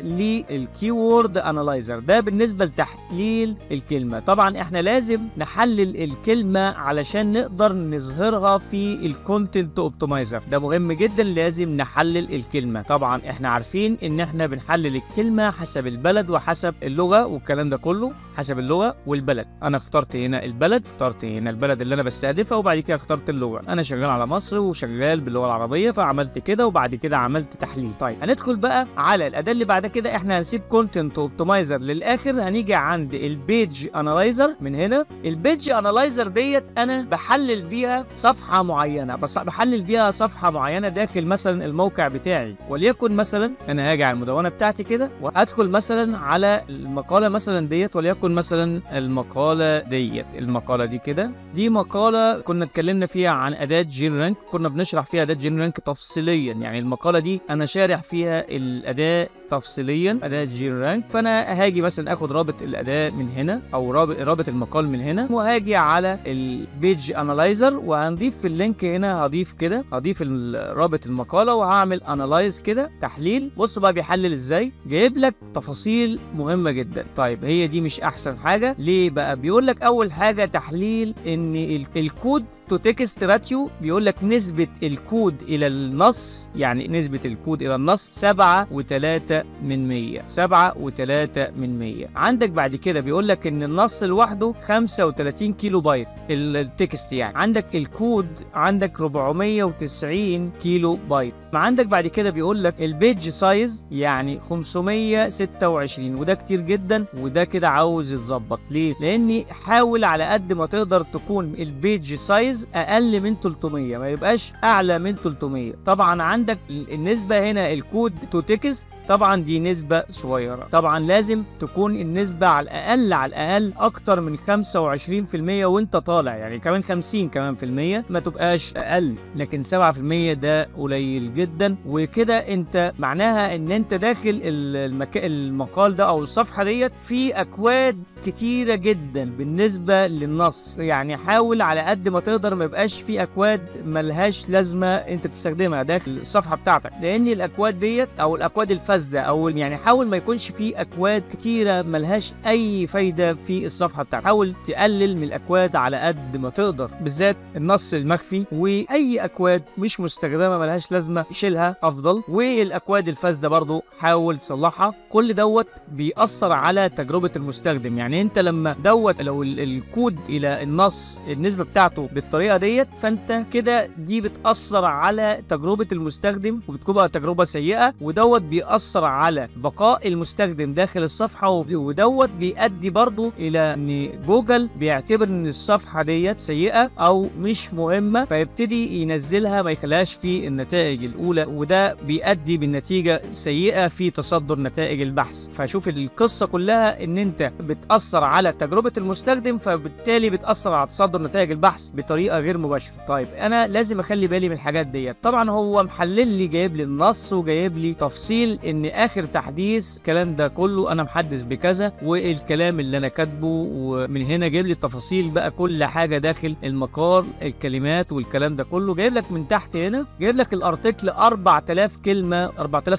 للكيورد انالايزر ده بالنسبه لتحليل الكلمه طبعا احنا لازم نحلل الكلمه علشان نقدر نظهرها في الكونتنت اوبتمايزر ده مهم جدا لازم نحلل الكلمه طبعا احنا عارفين ان احنا بنحلل الكلمه حسب البلد وحسب اللغه والكلام ده كله حسب اللغه والبلد انا اخترت هنا البلد اخترت هنا البلد اللي انا بستهدفها وبعد كده اخترت اللغه انا شغال على مصر وشغال باللغه العربيه فعملت كده وبعد كده عملت تحليل طيب هندخل بقى على الاداه اللي بعد كده احنا هنسيب كونتنت اوبتمايزر للاخر هنيجي عند البيج انالايزر من هنا البيج انالايزر ديت انا بحلل بيها صفحه معينه بس بحلل بيها صفحه معينه داخل مثلا الموقع بتاعي وليكن مثلا انا هاجي على المدونه بتاعتي كده وادخل مثلا على المقاله مثلا ديت وليكن مثلا المقاله ديت المقاله دي كده دي مقاله كنا اتكلمنا فيها عن اداه جين رانك كنا بنشرح فيها اداه جين رانك تفصيليا يعني المقاله دي انا شارح فيها الاداه تفصيليا اداه جين رانك فانا هاجي مثلا اخد رابط الاداه من هنا او رابط رابط المقال من هنا وهاجي على البيج انالايزر وهنضيف في اللينك هنا هضيف كده هضيف ال- رابط المقاله وهعمل انالايز كده تحليل بص بقى بيحلل ازاي جايب لك تفاصيل مهمه جدا طيب هي دي مش احسن حاجه ليه بقى بيقول لك اول حاجه تحليل ان ال- الكود تو تكست راتيو بيقول لك نسبة الكود إلى النص يعني نسبة الكود إلى النص 7 و3 من 100 7 و3 من 100 عندك بعد كده بيقول لك إن النص لوحده 35 كيلو بايت ال- التكست يعني عندك الكود عندك 490 كيلو بايت ما عندك بعد كده بيقول لك البيج سايز يعني 526 وده كتير جدا وده كده عاوز يتظبط ليه؟ لأني حاول على قد ما تقدر تكون البيج سايز اقل من 300 ما يبقاش اعلى من 300 طبعا عندك ال- النسبه هنا الكود تو تكست طبعا دي نسبة صغيرة طبعا لازم تكون النسبة على الأقل على الأقل أكتر من 25% وأنت طالع يعني كمان 50 كمان في المية ما تبقاش أقل لكن 7% ده قليل جدا وكده أنت معناها إن أنت داخل ال- المك... المقال ده أو الصفحة ديت في أكواد كتيرة جدا بالنسبة للنص يعني حاول على قد ما تقدر ما يبقاش في أكواد ملهاش لازمة أنت بتستخدمها داخل الصفحة بتاعتك لأن الأكواد ديت أو الأكواد الفاسدة أو يعني حاول ما يكونش في أكواد كتيرة ملهاش أي فايدة في الصفحة بتاعتك حاول تقلل من الأكواد على قد ما تقدر بالذات النص المخفي وأي أكواد مش مستخدمة ملهاش لازمة شيلها أفضل والأكواد الفاسدة برضو حاول تصلحها كل دوت بيأثر على تجربة المستخدم يعني انت لما دوت لو ال- الكود الى النص النسبة بتاعته بالطريقة ديت فانت كده دي بتأثر على تجربة المستخدم وبتبقى تجربة سيئة ودوت بيأثر على بقاء المستخدم داخل الصفحة و- ودوت بيؤدي برضو الى ان جوجل بيعتبر ان الصفحة ديت سيئة او مش مهمة فيبتدي ينزلها ما يخليهاش في النتائج الاولى وده بيؤدي بالنتيجة سيئة في تصدر نتائج البحث فشوف القصة كلها ان انت بتأثر على تجربة المستخدم فبالتالي بتأثر على تصدر نتائج البحث بطريقة غير مباشرة طيب انا لازم اخلي بالي من الحاجات ديت طبعا هو محلل لي جايب لي النص وجايب لي تفصيل ان اخر تحديث الكلام ده كله انا محدث بكذا والكلام اللي انا كاتبه ومن هنا جايب لي التفاصيل بقى كل حاجة داخل المقال الكلمات والكلام ده كله جايب لك من تحت هنا جايب لك الارتكل 4000 كلمة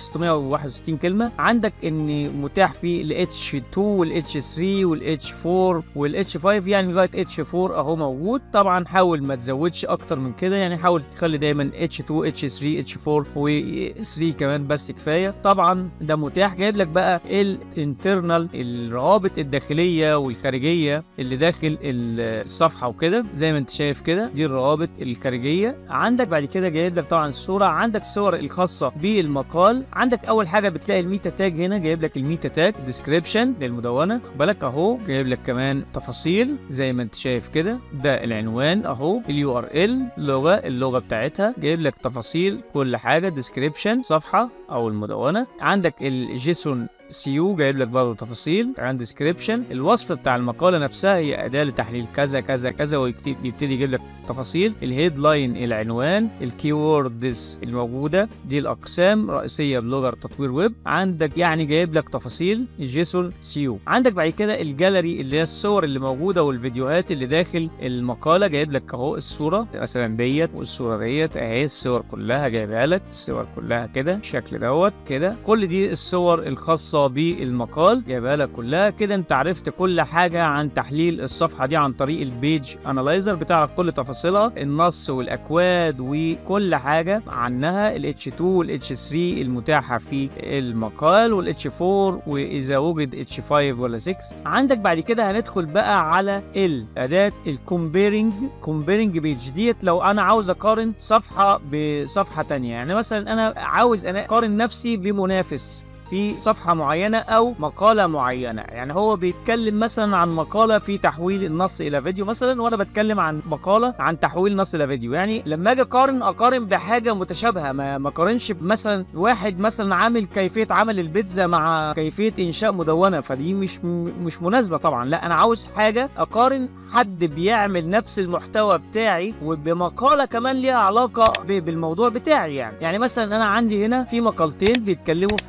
4661 كلمة عندك ان متاح فيه ال H2 وال H3 وال H4 وال H5 يعني لغاية H4 اهو موجود طبعا حاول ما تزودش اكتر من كده يعني حاول تخلي دايما H2 H3 H4 و3 كمان بس كفاية طبعا ده متاح جايب لك بقى الانترنال الروابط الداخلية والخارجية اللي داخل الصفحة وكده زي ما انت شايف كده دي الروابط الخارجية عندك بعد كده جايب لك طبعا الصورة عندك الصور الخاصة بالمقال عندك اول حاجة بتلاقي الميتا تاج هنا جايب لك الميتا تاج ديسكريبشن للمدونة خد بالك اهو جايب لك كمان تفاصيل زي ما انت شايف كده ده العنوان اهو اليو ار ال لغة اللغة بتاعتها جايب لك تفاصيل كل حاجة ديسكريبشن صفحة او المدونة عندك الجيسون سيو جايب لك برضه تفاصيل عن ديسكريبشن الوصف بتاع المقاله نفسها هي اداه لتحليل كذا كذا كذا ويبتدي يجيب لك تفاصيل الهيدلاين العنوان الكيوردز الموجوده دي الاقسام رئيسيه بلغه تطوير ويب عندك يعني جايب لك تفاصيل جيسون سيو عندك بعد كده الجاليري اللي هي الصور اللي موجوده والفيديوهات اللي داخل المقاله جايب لك اهو الصوره مثلا ديت والصوره ديت اهي الصور كلها جايبها لك الصور كلها كده الشكل دوت كده كل دي الصور الخاصه بالمقال جايبها لك كلها كده انت عرفت كل حاجه عن تحليل الصفحه دي عن طريق البيج انالايزر بتعرف كل تفاصيلها النص والاكواد وكل حاجه عنها ال H2 وال H3 المتاحه في المقال وال H4 واذا وجد H5 ولا 6 عندك بعد كده هندخل بقى على الاداه الكومبيرنج كومبيرنج بيج ديت لو انا عاوز اقارن صفحه بصفحه تانية يعني مثلا انا عاوز انا اقارن نفسي بمنافس في صفحة معينة أو مقالة معينة يعني هو بيتكلم مثلا عن مقالة في تحويل النص إلى فيديو مثلا وأنا بتكلم عن مقالة عن تحويل النص إلى فيديو يعني لما أجي أقارن أقارن بحاجة متشابهة ما ما أقارنش مثلا واحد مثلا عامل كيفية عمل البيتزا مع كيفية إنشاء مدونة فدي مش مش مناسبة طبعا لا أنا عاوز حاجة أقارن حد بيعمل نفس المحتوى بتاعي وبمقالة كمان ليها علاقة ب- بالموضوع بتاعي يعني يعني مثلا أنا عندي هنا في مقالتين بيتكلموا في حاجات قريبة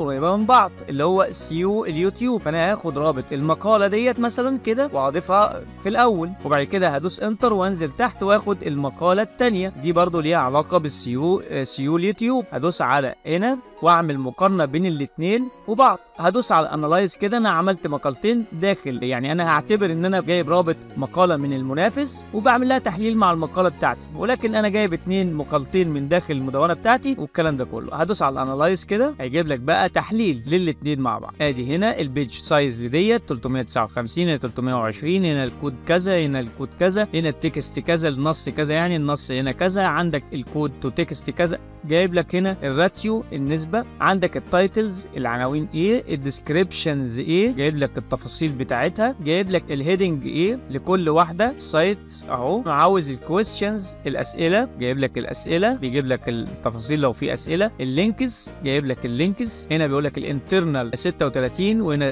قريبه من بعض اللي هو سيو اليوتيوب فانا هاخد رابط المقاله ديت مثلا كده واضيفها في الاول وبعد كده هدوس انتر وانزل تحت واخد المقاله الثانيه دي برضو ليها علاقه بالسيو سيو اليوتيوب هدوس على هنا واعمل مقارنه بين الاثنين وبعض هدوس على انالايز كده انا عملت مقالتين داخل يعني انا هعتبر ان انا جايب رابط مقاله من المنافس وبعمل لها تحليل مع المقاله بتاعتي ولكن انا جايب اتنين مقالتين من داخل المدونه بتاعتي والكلام ده كله هدوس على الانالايز كده هيجيب لك بقى تحليل للاتنين مع بعض ادي هنا البيج سايز ديت 359 هنا 320 هنا الكود كذا هنا الكود كذا هنا التكست كذا النص كذا يعني النص هنا كذا عندك الكود تو تكست كذا جايب لك هنا الراتيو النسبه عندك التايتلز العناوين ايه الديسكريبشنز ايه جايب لك التفاصيل بتاعتها جايب لك الهيدنج ايه لكل واحده سايت اهو عاوز الكويستشنز الاسئله جايب لك الاسئله بيجيب لك التفاصيل لو في اسئله اللينكس جايب لك اللينكس هنا بيقول لك الانترنال 36 وهنا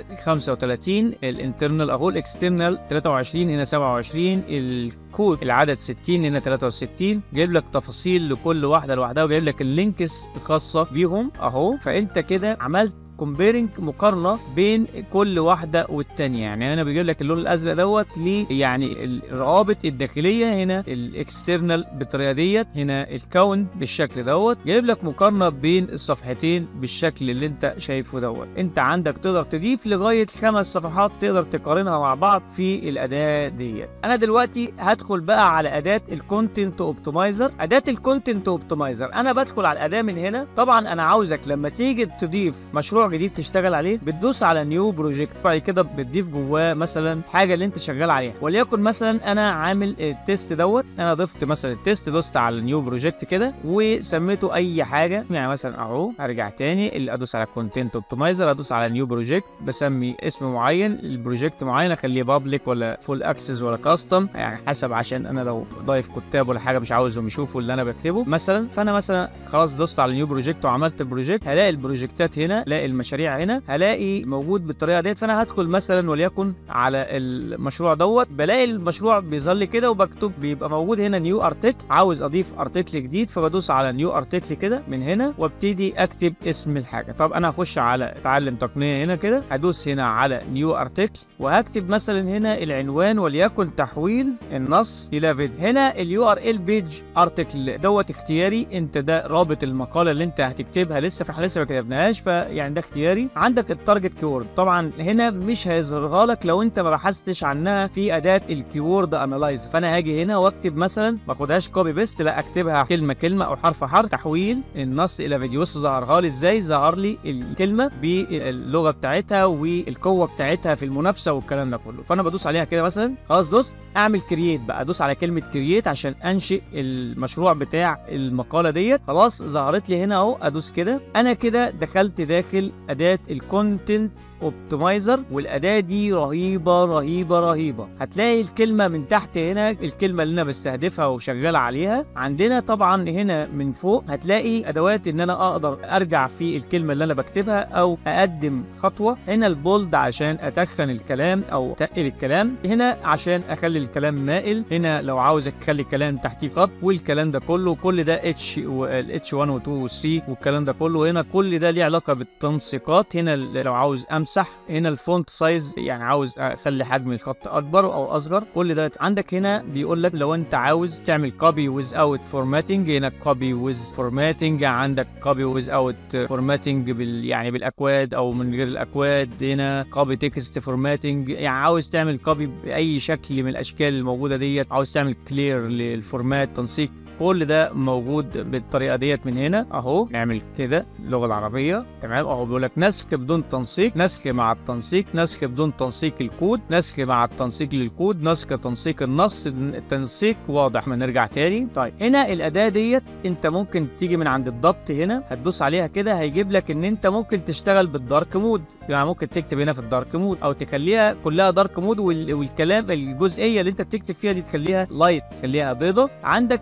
35 الانترنال اهو الاكسترنال 23 هنا 27 الكود العدد 60 هنا 63 جايب لك تفاصيل لكل واحده لوحدها وجايب لك اللينكس الخاصه بيهم اهو فانت كده عملت كومبيرنج مقارنه بين كل واحده والتانيه يعني انا بجيب لك اللون الازرق دوت ليه يعني الروابط الداخليه هنا الاكسترنال بالطريقه ديت هنا الكاونت بالشكل دوت جايب لك مقارنه بين الصفحتين بالشكل اللي انت شايفه دوت انت عندك تقدر تضيف لغايه خمس صفحات تقدر تقارنها مع بعض في الاداه ديت انا دلوقتي هدخل بقى على اداه الكونتنت اوبتمايزر اداه الكونتنت اوبتمايزر انا بدخل على الاداه من هنا طبعا انا عاوزك لما تيجي تضيف مشروع جديد تشتغل عليه بتدوس على نيو بروجكت بعد كده بتضيف جواه مثلا حاجه اللي انت شغال عليها وليكن مثلا انا عامل التيست دوت انا ضفت مثلا التيست دوست على نيو بروجكت كده وسميته اي حاجه يعني مثلا اهو ارجع تاني اللي ادوس على كونتنت اوبتمايزر ادوس على نيو بروجكت بسمي اسم معين البروجكت معين اخليه بابليك ولا فول اكسس ولا كاستم يعني حسب عشان انا لو ضايف كتاب ولا حاجه مش عاوزهم يشوفوا اللي انا بكتبه مثلا فانا مثلا خلاص دوست على نيو بروجكت وعملت البروجكت هلاقي البروجكتات هنا الاقي المشاريع هنا هلاقي موجود بالطريقه ديت فانا هدخل مثلا وليكن على المشروع دوت بلاقي المشروع بيظهر لي كده وبكتب بيبقى موجود هنا نيو ارتكل عاوز اضيف ارتكل جديد فبدوس على نيو ارتكل كده من هنا وابتدي اكتب اسم الحاجه طب انا هخش على اتعلم تقنيه هنا كده هدوس هنا على نيو ارتكل وهكتب مثلا هنا العنوان وليكن تحويل النص الى فيديو هنا اليو ار ال بيج ارتكل دوت اختياري انت ده رابط المقاله اللي انت هتكتبها لسه فاحنا لسه ما كتبناهاش فيعني ده اختياري عندك التارجت كيورد طبعا هنا مش هيظهرها لك لو انت ما بحثتش عنها في اداه الكيورد انالايز فانا هاجي هنا واكتب مثلا ما اخدهاش كوبي بيست لا اكتبها كلمه كلمه او حرف حرف تحويل النص الى فيديو بص ظهرها لي ازاي ظهر لي الكلمه باللغه بتاعتها والقوه بتاعتها في المنافسه والكلام ده كله فانا بدوس عليها كده مثلا خلاص دوست اعمل كرييت بقى ادوس على كلمه كرييت عشان انشئ المشروع بتاع المقاله ديت خلاص ظهرت لي هنا اهو ادوس كده انا كده دخلت داخل اداه الكونتنت اوبتمايزر والاداه دي رهيبه رهيبه رهيبه هتلاقي الكلمه من تحت هنا الكلمه اللي انا بستهدفها وشغال عليها عندنا طبعا هنا من فوق هتلاقي ادوات ان انا اقدر ارجع في الكلمه اللي انا بكتبها او اقدم خطوه هنا البولد عشان اتخن الكلام او تقل الكلام هنا عشان اخلي الكلام مائل هنا لو عاوزك تخلي الكلام تحتيه خط والكلام ده كله كل ده اتش والاتش 1 و 2 و 3 والكلام ده كله هنا كل ده ليه علاقه بالتنسيقات هنا لو عاوز امسح هنا الفونت سايز يعني عاوز اخلي حجم الخط اكبر او اصغر كل ده عندك هنا بيقول لك لو انت عاوز تعمل كوبي ويز اوت فورماتنج هنا كوبي ويز فورماتنج عندك كوبي ويز اوت فورماتنج بال يعني بالاكواد او من غير الاكواد هنا كوبي تكست فورماتنج يعني عاوز تعمل كوبي باي شكل من الاشكال الموجوده ديت عاوز تعمل كلير للفورمات تنسيق كل ده موجود بالطريقه ديت من هنا اهو نعمل كده اللغه العربيه تمام اهو بيقول لك نسخ بدون تنسيق نسخ مع التنسيق نسخ بدون تنسيق الكود نسخ مع التنسيق للكود نسخ تنسيق النص التنسيق واضح ما نرجع تاني طيب هنا الاداه ديت انت ممكن تيجي من عند الضبط هنا هتدوس عليها كده هيجيب لك ان انت ممكن تشتغل بالدارك مود يعني ممكن تكتب هنا في الدارك مود او تخليها كلها دارك مود والكلام الجزئيه اللي انت بتكتب فيها دي تخليها لايت تخليها بيضه عندك التاجز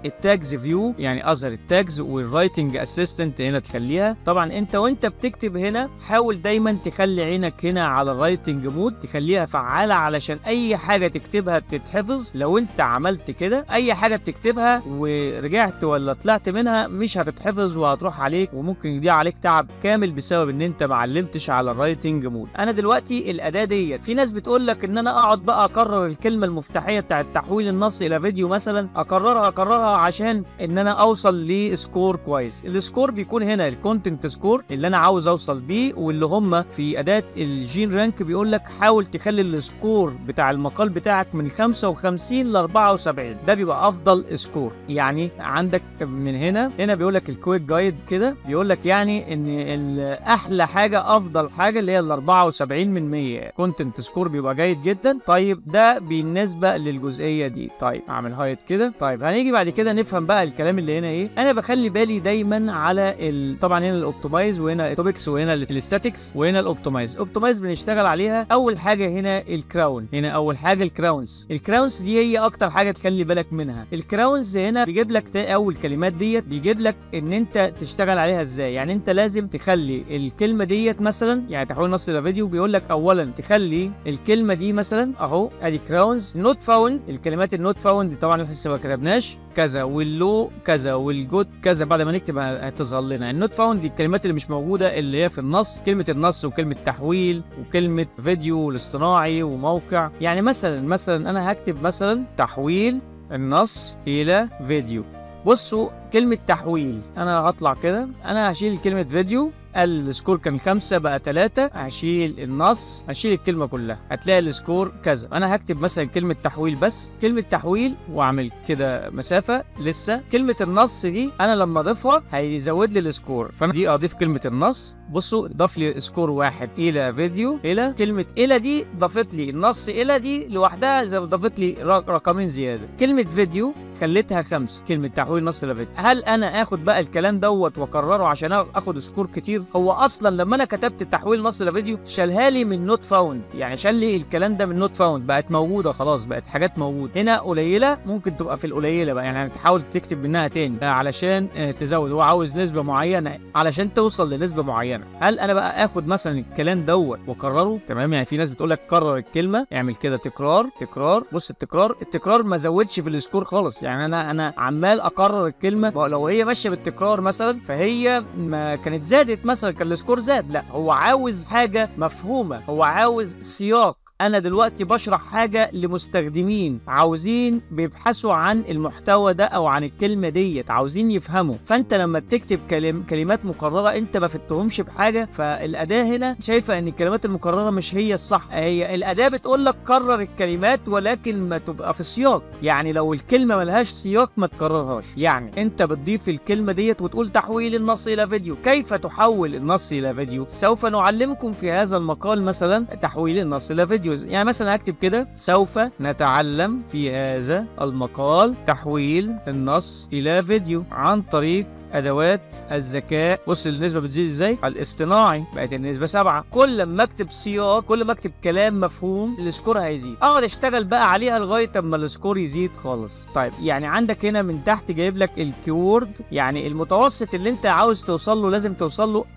التاجز فيو يعني اظهر التاجز والرايتنج اسيستنت هنا تخليها طبعا انت وانت بتكتب هنا حاول دايما تخلي عينك هنا على الرايتنج مود تخليها فعاله علشان اي حاجه تكتبها بتتحفظ لو انت عملت كده اي حاجه بتكتبها ورجعت ولا طلعت منها مش هتتحفظ وهتروح عليك وممكن يضيع عليك تعب كامل بسبب ان انت ما علمتش على الرايتنج مود انا دلوقتي الاداه ديت في ناس بتقول لك ان انا اقعد بقى اكرر الكلمه المفتاحيه بتاعه تحويل النص الى فيديو مثلا اكررها اكررها عشان ان انا اوصل لسكور كويس السكور بيكون هنا الكونتنت سكور اللي انا عاوز اوصل بيه واللي هم في اداه الجين رانك بيقول لك حاول تخلي السكور بتاع المقال بتاعك من 55 ل 74 ده بيبقى افضل سكور يعني عندك من هنا هنا بيقول لك الكويك جايد كده بيقول لك يعني ان ال- احلى حاجه افضل حاجه اللي هي ال 74 من 100 كونتنت سكور بيبقى جيد جدا طيب ده بالنسبه للجزئيه دي طيب اعمل هايت كده طيب هنيجي بعد كده نفهم بقى الكلام اللي هنا ايه انا بخلي بالي دايما على ال... طبعا هنا الاوبتمايز وهنا التوبكس وهنا الستاتكس وهنا الاوبتمايز الاوبتمايز بنشتغل عليها اول حاجه هنا الكراون هنا اول حاجه الكراونز الكراونز دي هي اكتر حاجه تخلي بالك منها الكراونز هنا بيجيب لك تا- اول كلمات ديت بيجيب لك ان انت تشتغل عليها ازاي يعني انت لازم تخلي الكلمه ديت مثلا يعني تحويل نص الى فيديو بيقول لك اولا تخلي الكلمه دي مثلا اهو ادي كراونز نوت فاوند الكلمات النوت فاوند طبعا لسه ما كتبناش كذا واللو كذا والجود كذا بعد ما نكتب هتظهر لنا النوت فاوند دي الكلمات اللي مش موجوده اللي هي في النص كلمه النص وكلمه تحويل وكلمه فيديو الاصطناعي وموقع يعني مثلا مثلا انا هكتب مثلا تحويل النص الى فيديو بصوا كلمة تحويل أنا هطلع كده أنا هشيل كلمة فيديو السكور كان خمسة بقى ثلاثة هشيل النص هشيل الكلمة كلها هتلاقي السكور كذا أنا هكتب مثلا كلمة تحويل بس كلمة تحويل وأعمل كده مسافة لسه كلمة النص دي أنا لما أضيفها هيزود لي السكور فأنا دي أضيف كلمة النص بصوا ضاف لي سكور واحد إلى فيديو إلى كلمة إلى دي ضافت لي النص إلى دي لوحدها زي ما ضافت لي ر- رقمين زيادة كلمة فيديو خليتها خمسة كلمة تحويل نص إلى فيديو هل أنا آخد بقى الكلام دوت وأكرره عشان آخد سكور كتير هو اصلا لما انا كتبت تحويل نص لفيديو شالها لي من نوت فاوند يعني شال لي الكلام ده من نوت فاوند بقت موجوده خلاص بقت حاجات موجوده هنا قليله ممكن تبقى في القليله بقى يعني تحاول تكتب منها تاني آه، علشان آه، تزود هو عاوز نسبه معينه علشان توصل لنسبه معينه هل انا بقى اخد مثلا الكلام دوت واكرره تمام يعني في ناس بتقول لك كرر الكلمه اعمل كده تكرار تكرار بص التكرار التكرار ما زودش في السكور خالص يعني انا انا عمال اكرر الكلمه ما هو لو هي ماشيه بالتكرار مثلا فهي ما كانت زادت مثلا كان السكور زاد لا هو عاوز حاجه مفهومه هو عاوز سياق انا دلوقتي بشرح حاجه لمستخدمين عاوزين بيبحثوا عن المحتوى ده او عن الكلمه ديت عاوزين يفهموا فانت لما بتكتب كلم كلمات مكرره انت ما فتهمش بحاجه فالاداه هنا شايفه ان الكلمات المكرره مش هي الصح هي الاداه بتقول لك كرر الكلمات ولكن ما تبقى في سياق يعني لو الكلمه ملهاش سياق ما تكررهاش يعني انت بتضيف الكلمه ديت وتقول تحويل النص الى فيديو كيف تحول النص الى فيديو سوف نعلمكم في هذا المقال مثلا تحويل النص الى فيديو يعني مثلا هكتب كده سوف نتعلم في هذا المقال تحويل النص الى فيديو عن طريق ادوات الذكاء بص النسبه بتزيد ازاي الاصطناعي بقت النسبه سبعة كل ما اكتب سياق كل ما اكتب كلام مفهوم السكور هيزيد اقعد اشتغل بقى عليها لغايه اما السكور يزيد خالص طيب يعني عندك هنا من تحت جايب لك الكيورد يعني المتوسط اللي انت عاوز توصل له لازم توصل له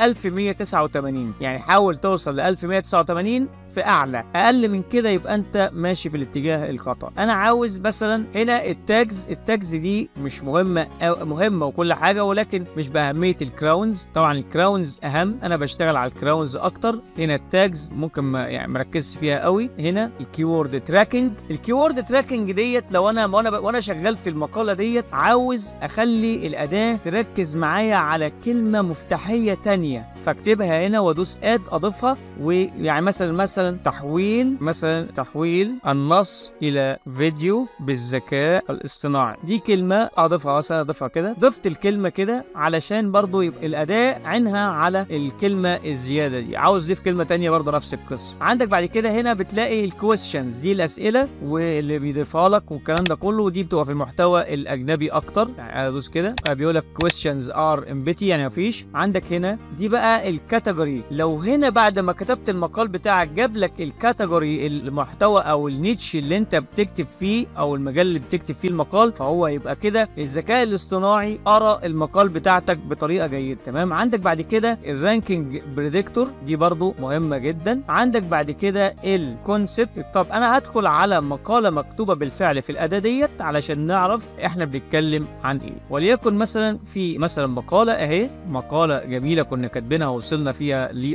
1189 يعني حاول توصل ل 1189 في اعلى اقل من كده يبقى انت ماشي في الاتجاه الخطا انا عاوز مثلا هنا التاجز التاجز دي مش مهمه أو مهمه وكل حاجه ولكن مش باهميه الكراونز طبعا الكراونز اهم انا بشتغل على الكراونز اكتر هنا التاجز ممكن ما يعني مركزش فيها قوي هنا الكيورد تراكنج الكيورد تراكنج ديت لو انا وانا ب- وانا شغال في المقاله ديت عاوز اخلي الاداه تركز معايا على كلمه مفتاحيه تانية فاكتبها هنا وادوس اد اضيفها ويعني مثلا مثلا تحويل مثلا تحويل النص الى فيديو بالذكاء الاصطناعي دي كلمه اضيفها مثلا اضيفها كده ضفت الكلمه كده علشان برضو يبقى الاداه عينها على الكلمه الزياده دي عاوز اضيف كلمه تانية برضو نفس القصه عندك بعد كده هنا بتلاقي الكويستشنز دي الاسئله واللي بيضيفها لك والكلام ده كله ودي بتبقى في المحتوى الاجنبي اكتر يعني ادوس كده بيقول لك questions are empty يعني مفيش عندك هنا دي بقى مع الكاتيجوري لو هنا بعد ما كتبت المقال بتاعك جاب لك الكاتيجوري المحتوى او النيتش اللي انت بتكتب فيه او المجال اللي بتكتب فيه المقال فهو يبقى كده الذكاء الاصطناعي قرا المقال بتاعتك بطريقه جيده تمام عندك بعد كده الرانكينج بريدكتور دي برضو مهمه جدا عندك بعد كده الكونسبت طب انا هدخل على مقاله مكتوبه بالفعل في الاداه ديت علشان نعرف احنا بنتكلم عن ايه وليكن مثلا في مثلا مقاله اهي مقاله جميله كنا كاتبينها ووصلنا فيها ل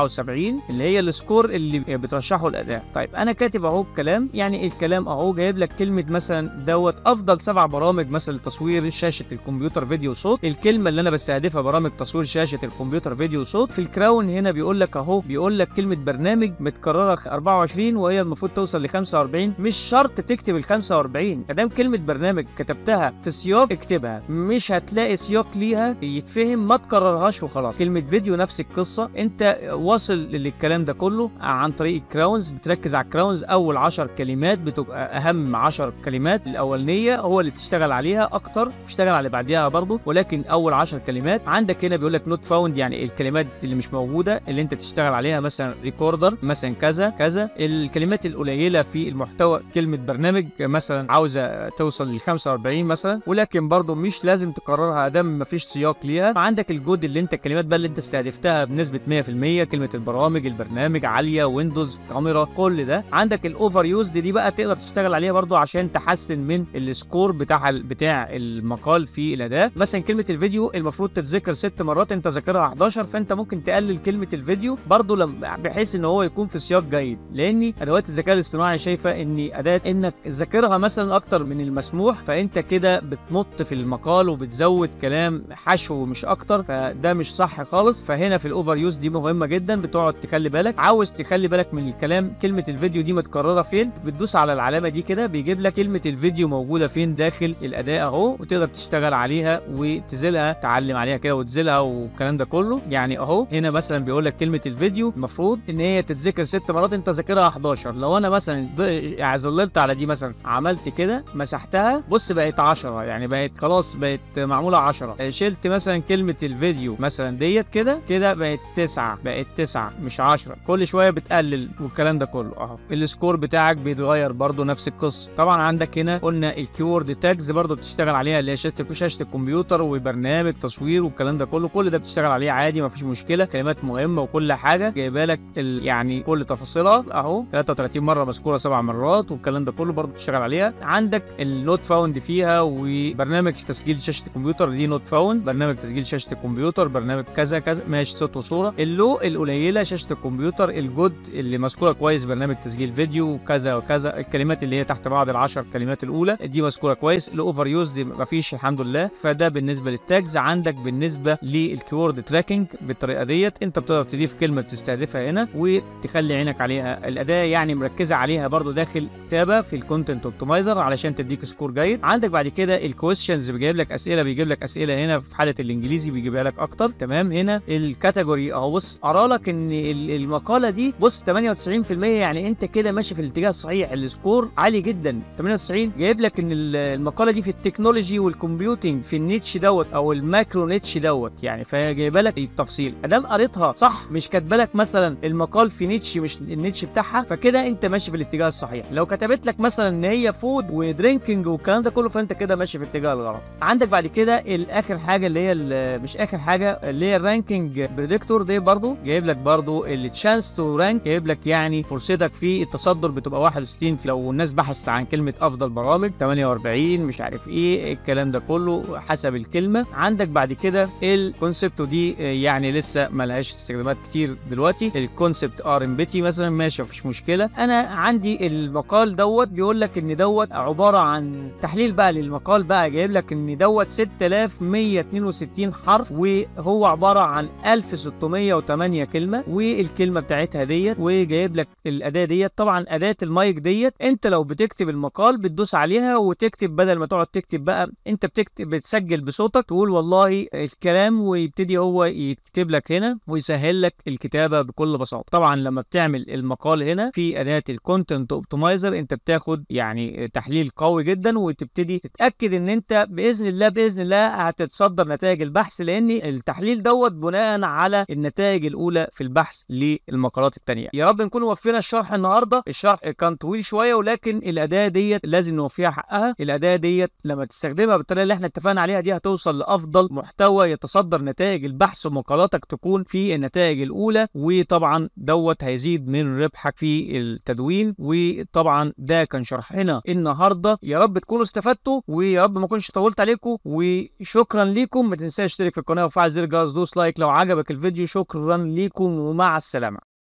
74 اللي هي السكور اللي بترشحه الاداء طيب انا كاتب اهو الكلام يعني الكلام اهو جايب لك كلمه مثلا دوت افضل سبع برامج مثلا لتصوير شاشه الكمبيوتر فيديو صوت الكلمه اللي انا بستهدفها برامج تصوير شاشه الكمبيوتر فيديو صوت في الكراون هنا بيقول لك اهو بيقول لك كلمه برنامج متكرره 24 وهي المفروض توصل ل 45 مش شرط تكتب ال 45 ادام كلمه برنامج كتبتها في سياق اكتبها مش هتلاقي سياق ليها يتفهم ما تكررهاش وخلاص كلمه فيديو نفس القصه انت واصل للكلام ده كله عن طريق الكراونز بتركز على الكراونز اول 10 كلمات بتبقى اهم 10 كلمات الاولانيه هو اللي تشتغل عليها اكتر تشتغل على اللي بعديها برضه ولكن اول 10 كلمات عندك هنا بيقول لك نوت فاوند يعني الكلمات اللي مش موجوده اللي انت تشتغل عليها مثلا ريكوردر مثلا كذا كذا الكلمات القليله في المحتوى كلمه برنامج مثلا عاوزه توصل ل 45 مثلا ولكن برضه مش لازم تكررها ادام مفيش سياق ليها عندك الجود اللي انت الكلمات بقى اللي انت استهدفتها بنسبه 100% كلمه البرامج البرنامج عاليه ويندوز كاميرا كل ده عندك الاوفر يوزد دي بقى تقدر تشتغل عليها برضه عشان تحسن من السكور بتاع بتاع المقال في الاداء مثلا كلمه الفيديو المفروض تتذكر ست مرات انت ذاكرها 11 فانت ممكن تقلل كلمه الفيديو برضه لما بحيث ان هو يكون في سياق جيد لان ادوات الذكاء الاصطناعي شايفه ان اداه انك تذاكرها مثلا اكتر من المسموح فانت كده بتمط في المقال وبتزود كلام حشو مش اكتر فده مش صح خالص فهنا في الاوفر يوز دي مهمه جدا بتقعد تخلي بالك عاوز تخلي بالك من الكلام كلمه الفيديو دي متكرره فين بتدوس على العلامه دي كده بيجيب لك كلمه الفيديو موجوده فين داخل الاداء اهو وتقدر تشتغل عليها وتزيلها تعلم عليها كده وتزيلها والكلام ده كله يعني اهو هنا مثلا بيقول لك كلمه الفيديو المفروض ان هي تتذكر ست مرات انت ذاكرها 11 لو انا مثلا يعني ظللت على دي مثلا عملت كده مسحتها بص بقت 10 يعني بقت خلاص بقت معموله 10 شلت مثلا كلمه الفيديو مثلا ديت كده كده بقت 9 بقت 9 مش 10 كل شويه بتقلل والكلام ده كله اهو السكور بتاعك بيتغير برضو نفس القصه طبعا عندك هنا قلنا الكيورد تاجز برضو بتشتغل عليها اللي هي شاشه شاشه الكمبيوتر وبرنامج تصوير والكلام ده كله كل ده بتشتغل عليه عادي مفيش مشكله كلمات مهمه وكل حاجه جايبه لك يعني كل تفاصيلها اهو 33 مره مذكوره سبع مرات والكلام ده كله برضو بتشتغل عليها عندك النوت فاوند فيها وبرنامج تسجيل شاشه الكمبيوتر دي نوت فاوند برنامج تسجيل شاشه الكمبيوتر برنامج كذا كذا ماشي صوت وصوره اللو القليله شاشه الكمبيوتر الجود اللي مذكوره كويس برنامج تسجيل فيديو كذا وكذا الكلمات اللي هي تحت بعض العشر كلمات الاولى دي مذكوره كويس الاوفر يوز دي مفيش الحمد لله فده بالنسبه للتاجز عندك بالنسبه للكيورد تراكنج بالطريقه ديت انت بتقدر تضيف كلمه بتستهدفها هنا وتخلي عينك عليها الاداه يعني مركزه عليها برضو داخل كتابه في الكونتنت اوبتمايزر علشان تديك سكور جيد عندك بعد كده الكويشنز بيجيب لك اسئله بيجيب لك اسئله هنا في حاله الانجليزي بيجيبها لك اكتر تمام هنا الكاتيجوري اهو بص ارى لك ان المقاله دي بص 98% يعني انت كده ماشي في الاتجاه الصحيح السكور عالي جدا 98 جايب لك ان المقاله دي في التكنولوجي والكمبيوتنج في النيتش دوت او الماكرو نيتش دوت يعني فهي جايبه لك التفصيل ادام قريتها صح مش كاتبه لك مثلا المقال في نيتش مش النيتش بتاعها فكده انت ماشي في الاتجاه الصحيح لو كتبت لك مثلا ان هي فود ودرينكينج والكلام ده كله فانت كده ماشي في الاتجاه الغلط عندك بعد كده الاخر حاجه اللي هي مش اخر حاجه اللي هي الرانكينج بريدكتور دي برضو جايب لك برضو التشانس تو رانك جايب لك يعني فرصتك في التصدر بتبقى 61 لو الناس بحثت عن كلمه افضل برامج 48 مش عارف ايه الكلام ده كله حسب الكلمه عندك بعد كده الكونسبت ودي يعني لسه ما لهاش استخدامات كتير دلوقتي الكونسبت ار ام بيتي مثلا ماشي مفيش مشكله انا عندي المقال دوت بيقول لك ان دوت عباره عن تحليل بقى للمقال بقى جايب لك ان دوت 6162 حرف وهو عباره عن 1608 كلمه والكلمه بتاعتها ديت وجايب لك الاداه ديت طبعا اداه المايك ديت انت لو بتكتب المقال بتدوس عليها وتكتب بدل ما تقعد تكتب بقى انت بتكتب بتسجل بصوتك تقول والله الكلام ويبتدي هو يكتب لك هنا ويسهل لك الكتابه بكل بساطه طبعا لما بتعمل المقال هنا في اداه الكونتنت اوبتمايزر انت بتاخد يعني تحليل قوي جدا وتبتدي تتاكد ان انت باذن الله باذن الله هتتصدر نتائج البحث لان التحليل دوت بناء بناء على النتائج الاولى في البحث للمقالات الثانيه يا رب نكون وفينا الشرح النهارده الشرح كان طويل شويه ولكن الاداه ديت لازم نوفيها حقها الاداه ديت لما تستخدمها بالطريقه اللي احنا اتفقنا عليها دي هتوصل لافضل محتوى يتصدر نتائج البحث ومقالاتك تكون في النتائج الاولى وطبعا دوت هيزيد من ربحك في التدوين وطبعا ده كان شرحنا النهارده يا رب تكونوا استفدتوا ويا رب ما اكونش طولت عليكم وشكرا ليكم ما تنساش تشترك في القناه وفعل زر الجرس دوس لايك لو عجبك الفيديو شكرا ليكم ومع السلامه